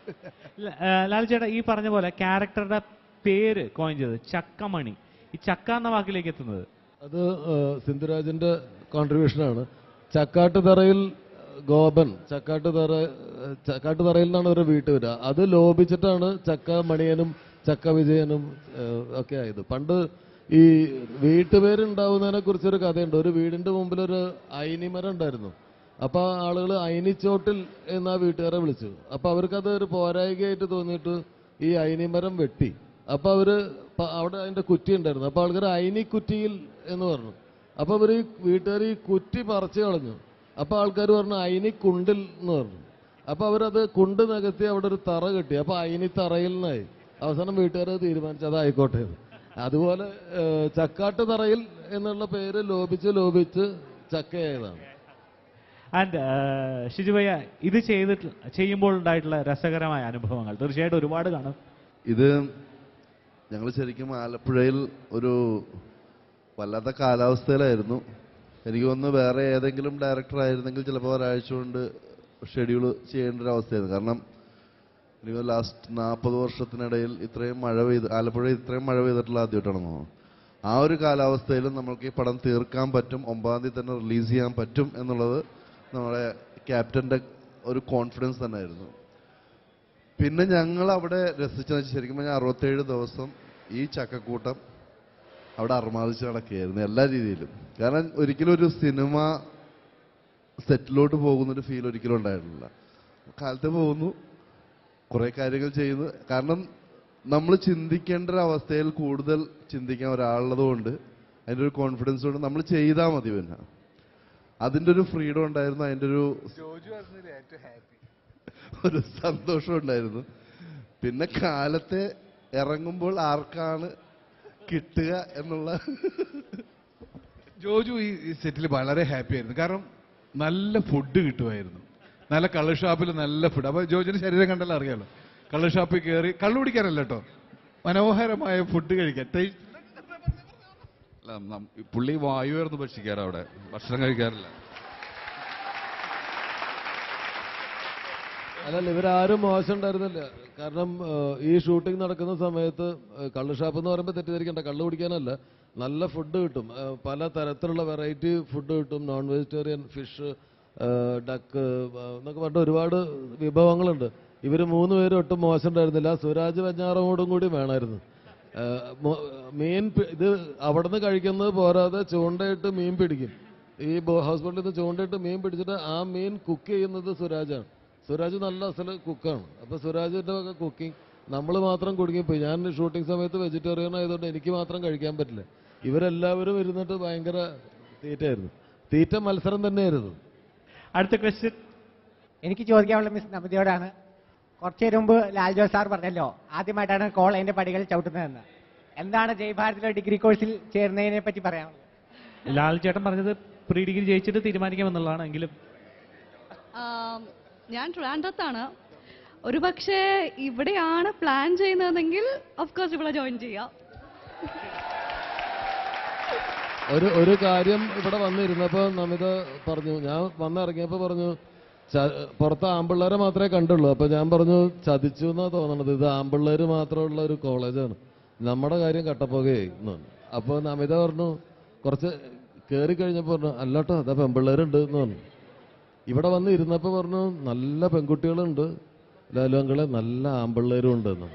ല- ആ, ലാൽ ചേട്ടാ ഈ പറഞ്ഞ പോലെ ക്യാരക്ടറുടെ പേര് കോയിൻ ചെയ്തത് ചക്കമണി ഈ ചക്ക എന്ന വാക്കിലേക്ക് എത്തുന്നത് അത് ഏഹ്, സിന്ധുരാജിന്റെ കോൺട്രിബ്യൂഷനാണ് ചക്കാട്ടുതറയിൽ ഗോപൻ ചക്കാട്ടുതറ ഏഹ്, ചക്കാട്ടുതറയിൽ നിന്നാണ് ഒരു വീട്ട് വരിക അത് ലോപിച്ചിട്ടാണ് ചക്ക മണിയനും ചക്ക വിജയനും ഏഹ്, ഒക്കെ ആയത് പണ്ട് ഈ വീട്ടുപേരുണ്ടാവുന്നതിനെ കുറിച്ചൊരു കഥയുണ്ട് ഒരു വീടിന്റെ മുമ്പിൽ ഒരു അയിനിമരം ഉണ്ടായിരുന്നു അപ്പൊ ആളുകൾ അയിനിച്ചോട്ടിൽ എന്ന് ആ വീട്ടുകാരെ വിളിച്ചു അപ്പൊ അവർക്കത് ഒരു പോരായികയായിട്ട് തോന്നിയിട്ട് ഈ അയിനിമരം വെട്ടി അപ്പൊ അവര് പ- അവിടെ അതിന്റെ കുറ്റി ഉണ്ടായിരുന്നു അപ്പൊ ആൾക്കാർ അയിനിക്കുറ്റിയിൽ എന്ന് പറഞ്ഞു അപ്പൊ അവർ ഈ വീട്ടുകാർ ഈ കുറ്റി പറിച്ചു കളഞ്ഞു അപ്പൊ ആൾക്കാർ പറഞ്ഞു അയിനിക്കുണ്ടിൽ എന്ന് പറഞ്ഞു അപ്പൊ അവരത് കുണ്ട് നികത്തി അവിടെ ഒരു തറ കെട്ടി അപ്പൊ അയിനി തറയിൽ നിന്നായി അവസാനം വീട്ടുകാർ തീരുമാനിച്ചു അത് ആയിക്കോട്ടെ എന്ന്. അതുപോലെ ഏഹ്, ചക്കാട്ട് തറയിൽ എന്നുള്ള പേര് ലോപിച്ച് ലോപിച്ച് ചക്കയായതാണ് ആൻഡ് ഷിജുഭയ്യ ഇത് ചെയ്തിട്ട് ചെയ്യുമ്പോൾ ഉണ്ടായിട്ടുള്ള രസകരമായ അനുഭവങ്ങൾ തീർച്ചയായിട്ടും ഒരുപാട് കാണും ഇത് ഞങ്ങൾ ശരിക്കും ആലപ്പുഴയിൽ ഒരു വല്ലാത്ത കാലാവസ്ഥയിലായിരുന്നു എനിക്ക് തോന്നുന്നു വേറെ ഏതെങ്കിലും ഡയറക്ടർ ആയിരുന്നെങ്കിൽ ചിലപ്പോൾ ഒരാഴ്ച കൊണ്ട് ഷെഡ്യൂൾ ചെയ്യേണ്ട ഒരു അവസ്ഥയായിരുന്നു കാരണം എനിക്ക് ലാസ്റ്റ് നാൽപ്പത് വർഷത്തിനിടയിൽ ഇത്രയും മഴ പെയ്ത് ആലപ്പുഴ ഇത്രയും മഴ പെയ്തിട്ടുള്ള ആദ്യമായിട്ടാണെന്ന് തോന്നുന്നു ആ ഒരു കാലാവസ്ഥയിലും നമ്മൾക്ക് ഈ പടം തീർക്കാൻ പറ്റും ഒമ്പതാം തീയതി തന്നെ റിലീസ് ചെയ്യാൻ പറ്റും എന്നുള്ളത് നമ്മുടെ ക്യാപ്റ്റന്റെ ഒരു കോൺഫിഡൻസ് തന്നെയായിരുന്നു പിന്നെ ഞങ്ങൾ അവിടെ രസിച്ചെന്ന് വെച്ചാൽ ശരിക്കും പറഞ്ഞാൽ അറുപത്തേഴ് ദിവസം ഈ ചക്കക്കൂട്ടം അവിടെ അർമാദിച്ച് നടക്കുകയായിരുന്നു എല്ലാ രീതിയിലും കാരണം ഒരിക്കലും ഒരു സിനിമ സെറ്റിലോട്ട് പോകുന്നൊരു ഫീൽ ഒരിക്കലും ഉണ്ടായിട്ടില്ല കാലത്ത് പോകുന്നു കുറെ കാര്യങ്ങൾ ചെയ്യുന്നു കാരണം നമ്മൾ ചിന്തിക്കേണ്ട ഒരു അവസ്ഥയിൽ കൂടുതൽ ചിന്തിക്കാൻ ഒരാളുള്ളത് കൊണ്ട് അതിൻ്റെ ഒരു കോൺഫിഡൻസ് കൊണ്ട് നമ്മൾ ചെയ്താൽ മതി പിന്നെ അതിൻ്റെ ഒരു ഫ്രീഡം ഉണ്ടായിരുന്നു അതിൻ്റെ ഒരു ഒരു സന്തോഷം ഉണ്ടായിരുന്നു പിന്നെ കാലത്തെ ഇറങ്ങുമ്പോൾ ആർക്കാണ് കിട്ടുക എന്നുള്ള ജോജു ഈ ഈ സെറ്റിൽ വളരെ ഹാപ്പി ആയിരുന്നു കാരണം നല്ല ഫുഡ് കിട്ടുമായിരുന്നു നല്ല കള്ള് ഷാപ്പിൽ നല്ല ഫുഡ് അപ്പൊ ജോജുവിന്റെ ശരീരം കണ്ടല്ലോ അറിയാലോ കള്ള് ഷാപ്പിൽ കയറി കള്ളു കുടിക്കാനല്ല കേട്ടോ മനോഹരമായ ഫുഡ് കഴിക്കാൻ ടേസ്റ്റ് അല്ല, നം- പുള്ളി വായുവായിരുന്നു ഭക്ഷിക്കാറ് അവിടെ ഭക്ഷണം കഴിക്കാറില്ല അല്ലല്ല ഇവരാരും മോശം ഉണ്ടായിരുന്നില്ല കാരണം ഏഹ്, ഈ ഷൂട്ടിംഗ് നടക്കുന്ന സമയത്ത് ഏഹ്, കള്ള് ഷാപ്പ് എന്ന് പറയുമ്പോൾ തെറ്റിദ്ധരിക്കണ്ട കള്ള് കുടിക്കാനല്ല നല്ല ഫുഡ് കിട്ടും ഏഹ്, പല തരത്തിലുള്ള വെറൈറ്റി ഫുഡ് കിട്ടും നോൺ വെജിറ്റേറിയൻ ഫിഷ് ഡക്ക് എന്നൊക്കെ പറഞ്ഞിട്ട് ഒരുപാട് വിഭവങ്ങളുണ്ട് ഇവർ മൂന്ന് പേരും ഒട്ടും മോശം ഉണ്ടായിരുന്നില്ല സുരാജ് വെഞ്ഞാറമോടും കൂടി വേണമായിരുന്നു ഏഹ്, മോ- മീൻ പി- ഇത് അവിടുന്ന് കഴിക്കുന്നത് പോരാതെ ചൂണ്ടയിട്ട് മീൻ പിടിക്കും ഈ ഹോസ്പിറ്റലിൽ നിന്ന് ചൂണ്ടയിട്ട് മീൻ പിടിച്ചിട്ട് ആ മീൻ കുക്ക് ചെയ്യുന്നത് സുരാജാണ് സുരാജ് നല്ല അസല് കുക്കാണ് അപ്പൊ സുരാജിന്റെ വക കുക്കിംഗ് നമ്മൾ മാത്രം കുടുങ്ങിപ്പോയി ഞാൻ ഷൂട്ടിംഗ് സമയത്ത് വെജിറ്റേറിയൻ ആയതുകൊണ്ട് എനിക്ക് മാത്രം കഴിക്കാൻ പറ്റില്ല ഇവരെല്ലാവരും ഇരുന്നിട്ട് ഭയങ്കര തീറ്റയായിരുന്നു തീറ്റ മത്സരം തന്നെയായിരുന്നു അടുത്ത ക്വസ്റ്റ്യൻ എനിക്ക് ചോദിക്കാനുള്ള മിസ് നമിതയോടാണ് കുറച്ചു നേരം മുമ്പ് ലാൽ ജോസ് സാർ പറഞ്ഞല്ലോ ആദ്യമായിട്ടാണ് കോളേജിന്റെ പടികൾ ചവിട്ടുന്നതെന്ന് എന്താണ് ജയ് ഭാരതിലെ ഡിഗ്രി കോഴ്സിൽ ചേർന്നതിനെ പറ്റി പറയാനുള്ളത് ലാൽ ചേട്ടൻ പറഞ്ഞത് പ്രീ ഡിഗ്രി ജയിച്ചിട്ട് തീരുമാനിക്കാമെന്നുള്ളതാണ് എങ്കിലും ആം, ഞാൻ ട്രിവാൻഡ്രത്താണ് ഒരു പക്ഷേ ഇവിടെയാണ് പ്ലാൻ ചെയ്യുന്നതെങ്കിൽ ഓഫ് കോഴ്സ് ഇവിടെ ജോയിൻ ചെയ്യാം ഒരു ഒരു കാര്യം ഇവിടെ വന്നിരുന്നപ്പോ നമിത പറഞ്ഞു ഞാൻ വന്നിറങ്ങിയപ്പോ പറഞ്ഞു ച- പുറത്ത് ആമ്പിള്ളേരെ മാത്രമേ കണ്ടുള്ളൂ അപ്പൊ ഞാൻ പറഞ്ഞു ചതിച്ചു എന്നാ തോന്നണത് ഇത് ആമ്പിള്ളേര് മാത്രമുള്ള ഒരു കോളേജാണ് നമ്മുടെ കാര്യം കട്ടപ്പുകയായി എന്ന് പറഞ്ഞു. അപ്പൊ നമിത പറഞ്ഞു കുറച്ച് കേറി കഴിഞ്ഞപ്പോ പറഞ്ഞു അല്ലാട്ടോ അതാ പെമ്പിള്ളേരുണ്ട് എന്ന് പറഞ്ഞു ഇവിടെ വന്ന് ഇരുന്നപ്പോ പറഞ്ഞു നല്ല പെൺകുട്ടികളുണ്ട് ലാലു അങ്കളെ നല്ല ആമ്പിള്ളേരും ഉണ്ട് എന്ന്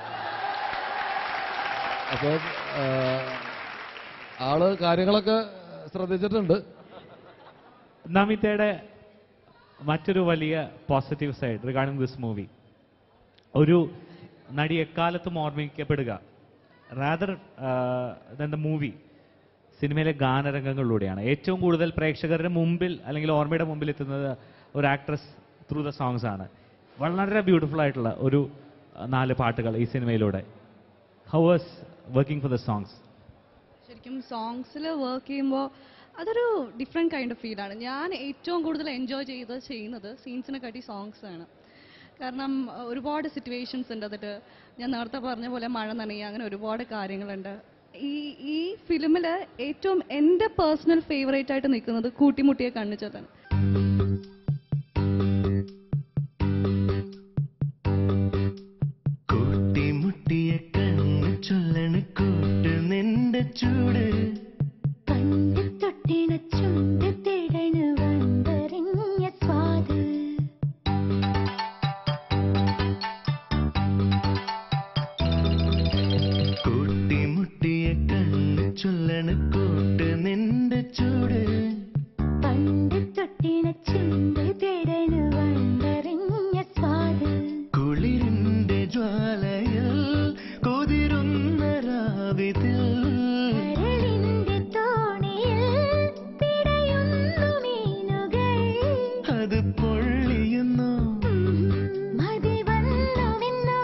അപ്പൊ ആ, ആള് കാര്യങ്ങളൊക്കെ ശ്രദ്ധിച്ചിട്ടുണ്ട് നമിതയുടെ മറ്റൊരു വലിയ positive side regarding this movie ഒരു നടി എക്കാലത്തും ഓർമ്മിക്കപ്പെടുക റാദർ ദൻ ദ മൂവി സിനിമയിലെ ഗാനരംഗങ്ങളിലൂടെയാണ് ഏറ്റവും കൂടുതൽ പ്രേക്ഷകരുടെ മുമ്പിൽ അല്ലെങ്കിൽ ഓർമ്മയുടെ മുമ്പിൽ എത്തുന്നത് ഒരു ആക്ട്രസ് ത്രൂ ദ സോങ്സ് ആണ് വളരെ ബ്യൂട്ടിഫുൾ ആയിട്ടുള്ള ഒരു ആ, നാല് പാട്ടുകൾ ഈ സിനിമയിലൂടെ how was working for the songs ശരിക്കും സോങ്സിൽ വർക്ക് ചെയ്യുമ്പോൾ അതൊരു ഡിഫറെൻറ്റ് കൈൻഡ് ഓഫ് ഫീലാണ് ഞാൻ ഏറ്റവും കൂടുതൽ എൻജോയ് ചെയ്ത് ചെയ്യുന്നത് സീൻസിനെ കാട്ടി സോങ്സ് ആണ് കാരണം അഹ് ഒരുപാട് സിറ്റുവേഷൻസ് ഉണ്ട് അതിട്ട് ഞാൻ നേരത്തെ പറഞ്ഞ പോലെ മഴ നനയുക അങ്ങനെ ഒരുപാട് കാര്യങ്ങളുണ്ട് ഈ ഈ ഫിലിമിൽ ഏറ്റവും എൻ്റെ പേഴ്സണൽ ഫേവറേറ്റ് ആയിട്ട് നിൽക്കുന്നത് കൂട്ടിമുട്ടിയെ കണ്ണിച്ചതാണ് കൂട്ടിമുട്ടിയ കണ്ണ് ചൊല്ലണ് കൂട്ട് നിന്റെ ചൂട് തൊട്ടിണ ചുണ്ട് തിടണ് വന്തറിഞ്ഞ സ്വാദ് കൂട്ടിമുട്ടിയ കണ്ണ് ചൊല്ലണ് കൂട്ട് നിന്റെ ചൂട് പണ്ട് തൊട്ടിണ ചുണ്ട് തിടണ് വന്തറിഞ്ഞ സ്വാദ് കുളിരിന്റെ ജ്വാലയിൽ കൊതിരുന്ന രാവിതിൽ കരളിന്റെ തോണിയിൽ പിടയുന്നു മീനുകൾ അത് പൊള്ളിയുന്നു മതി വന്നുവെന്നോ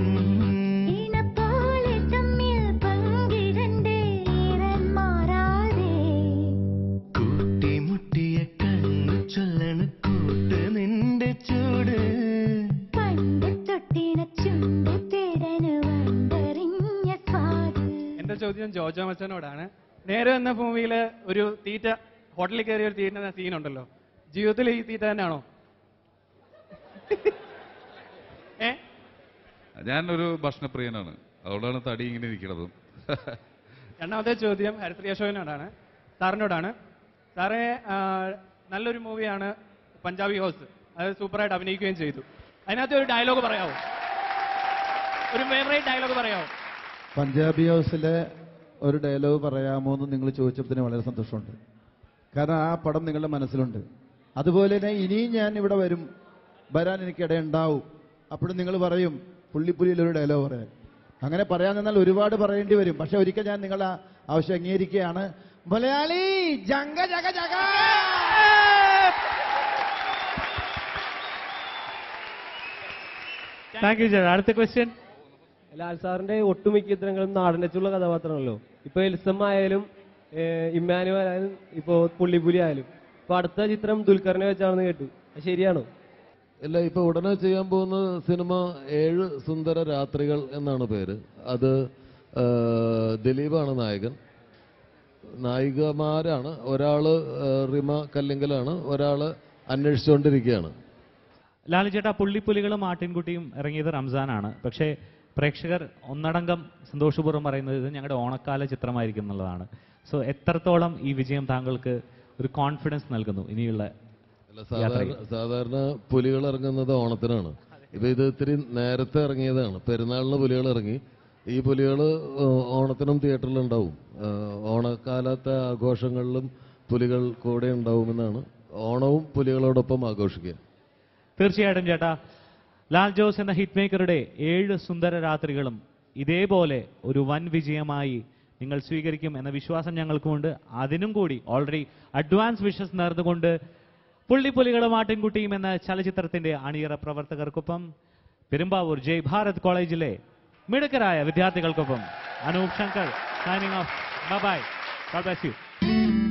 ഇണപോലെ തമ്മിൽ പങ്കിടണ്ടേ ഈറൻ മാറാതെ കൂട്ടിമുട്ടിയ കണ്ണ് ചൊല്ലണ് കൂട്ട് നിന്റെ ചൂട് പണ്ട് തൊട്ടിണ ചുണ്ട് തിടണ് വന്തറിഞ്ഞ സ്വാദ് എന്റെ ചോദ്യം ജോജോ മച്ചനോടാണ് നേരെ എന്ന ഭൂമിയില് ഒരു തീറ്റ ഹോട്ടലിൽ കയറിയ ഒരു തീറ്റ സീൻ ഉണ്ടല്ലോ ജീവിതത്തിൽ ഈ തീറ്റ തന്നെയാണോ ഏ ഞാൻ ഒരു ഭക്ഷണപ്രിയനാണ് അതുകൊണ്ടാണ് തടി ഇങ്ങനെ ഇരിക്കണതും രണ്ടാമത്തെ ചോദ്യം ഹരിശ്രീ അശോകനോടാണ് സാറിനോടാണ് സാറേ ആ, നല്ലൊരു മൂവിയാണ് പഞ്ചാബി ഹൗസ് അത് സൂപ്പറായിട്ട് അഭിനയിക്കുകയും ചെയ്തു അതിനകത്ത് ഒരു ഡയലോഗ് പറയാമോ ഒരു ഫേവറേറ്റ് ഡയലോഗ് പറയാമോ പഞ്ചാബി ഹൗസിലെ ഒരു ഡയലോഗ് പറയാമോ എന്ന് നിങ്ങൾ ചോദിച്ചപ്പോൾ വളരെ സന്തോഷമുണ്ട് കാരണം ആ പടം നിങ്ങളുടെ മനസ്സിലുണ്ട് അതുപോലെ തന്നെ ഇനിയും ഞാൻ ഇവിടെ വരും വരാൻ എനിക്ക് ഇടയുണ്ടാവും അപ്പോഴും നിങ്ങൾ പറയും പുള്ളിപ്പുലിയിൽ ഒരു ഡയലോഗ് പറയാൻ അങ്ങനെ പറയാൻ നിന്നാൽ ഒരുപാട് പറയേണ്ടി വരും പക്ഷെ ഒരിക്കൽ ഞാൻ നിങ്ങളുടെ ആവശ്യം അംഗീകരിക്കുകയാണ് മലയാളി ജംഗ ജഗ ജഗ താങ്ക് യു ചേട്ടാ അടുത്ത ക്വസ്റ്റ്യൻ ലാൽ സാറിന്റെ ഒട്ടുമിക്ക ചിത്രങ്ങളും നാടനച്ചുള്ള കഥാപാത്രമാണല്ലോ ഇപ്പൊ എൽസമ്മ ആയാലും ഏഹ്, ഇമ്മാനുവൽ ആയാലും ഇപ്പോ പുള്ളിപ്പുലി ആയാലും ഇപ്പൊ അടുത്ത ചിത്രം ദുൽഖറിനെ വെച്ചാണെന്ന് കേട്ടു അത് ശരിയാണോ ഇല്ല ഇപ്പൊ ഉടനെ ചെയ്യാൻ പോകുന്ന സിനിമ ഏഴ് സുന്ദര രാത്രികൾ എന്നാണ് പേര് അത് ആ, ദിലീപാണ് നായകൻ നായികമാരാണ് ഒരാള് ആ, റിമ കല്ലിങ്കലാണ് ഒരാള് അന്വേഷിച്ചുകൊണ്ടിരിക്കുകയാണ് ലാലു ചേട്ടാ പുള്ളിപ്പുലികളും ആട്ടിൻകുട്ടിയും ഇറങ്ങിയത് റംസാനാണ് പക്ഷേ പ്രേക്ഷകർ ഒന്നടങ്കം സന്തോഷപൂർവ്വം പറയുന്നത് ഇത് ഞങ്ങളുടെ ഓണക്കാല ചിത്രമായിരിക്കും എന്നുള്ളതാണ് സോ എത്രത്തോളം ഈ വിജയം താങ്കൾക്ക് ഒരു കോൺഫിഡൻസ് നൽകുന്നു ഇനിയുള്ള അല്ല, യാത്രയിൽ സാധാരണ സാധാരണ പുലികൾ ഇറങ്ങുന്നത് ഓണത്തിനാണ് ഇപ്പൊ ഇത് ഇത്തിരി നേരത്തെ ഇറങ്ങിയതാണ് പെരുന്നാളിന് പുലികൾ ഇറങ്ങി ഈ പുലികൾ ഓണത്തിനും തിയേറ്ററിൽ ഉണ്ടാവും ആ, ഓണക്കാലത്തെ ആഘോഷങ്ങളിലും പുലികൾ കൂടെ ഉണ്ടാവുമെന്നാണ് ഓണവും പുലികളോടൊപ്പം ആഘോഷിക്കുക തീർച്ചയായിട്ടും ചേട്ടാ ലാൽ ജോസ് എന്ന ഹിറ്റ് മേക്കറുടെ ഏഴ് സുന്ദര രാത്രികളും ഇതേപോലെ ഒരു വൻ വിജയമായി നിങ്ങൾ സ്വീകരിക്കും എന്ന വിശ്വാസം ഞങ്ങൾക്കുമുണ്ട് അതിനും കൂടി ഓൾറെഡി അഡ്വാൻസ് വിഷസ് നേർന്നുകൊണ്ട് പുള്ളിപ്പുലികളും ആട്ടിൻകുട്ടിയും എന്ന ചലച്ചിത്രത്തിന്റെ അണിയറ പ്രവർത്തകർക്കൊപ്പം പെരുമ്പാവൂർ ജയ് ഭാരത് കോളേജിലെ മിടുക്കരായ വിദ്യാർത്ഥികൾക്കൊപ്പം Anoop Shankar signing off bye God bless U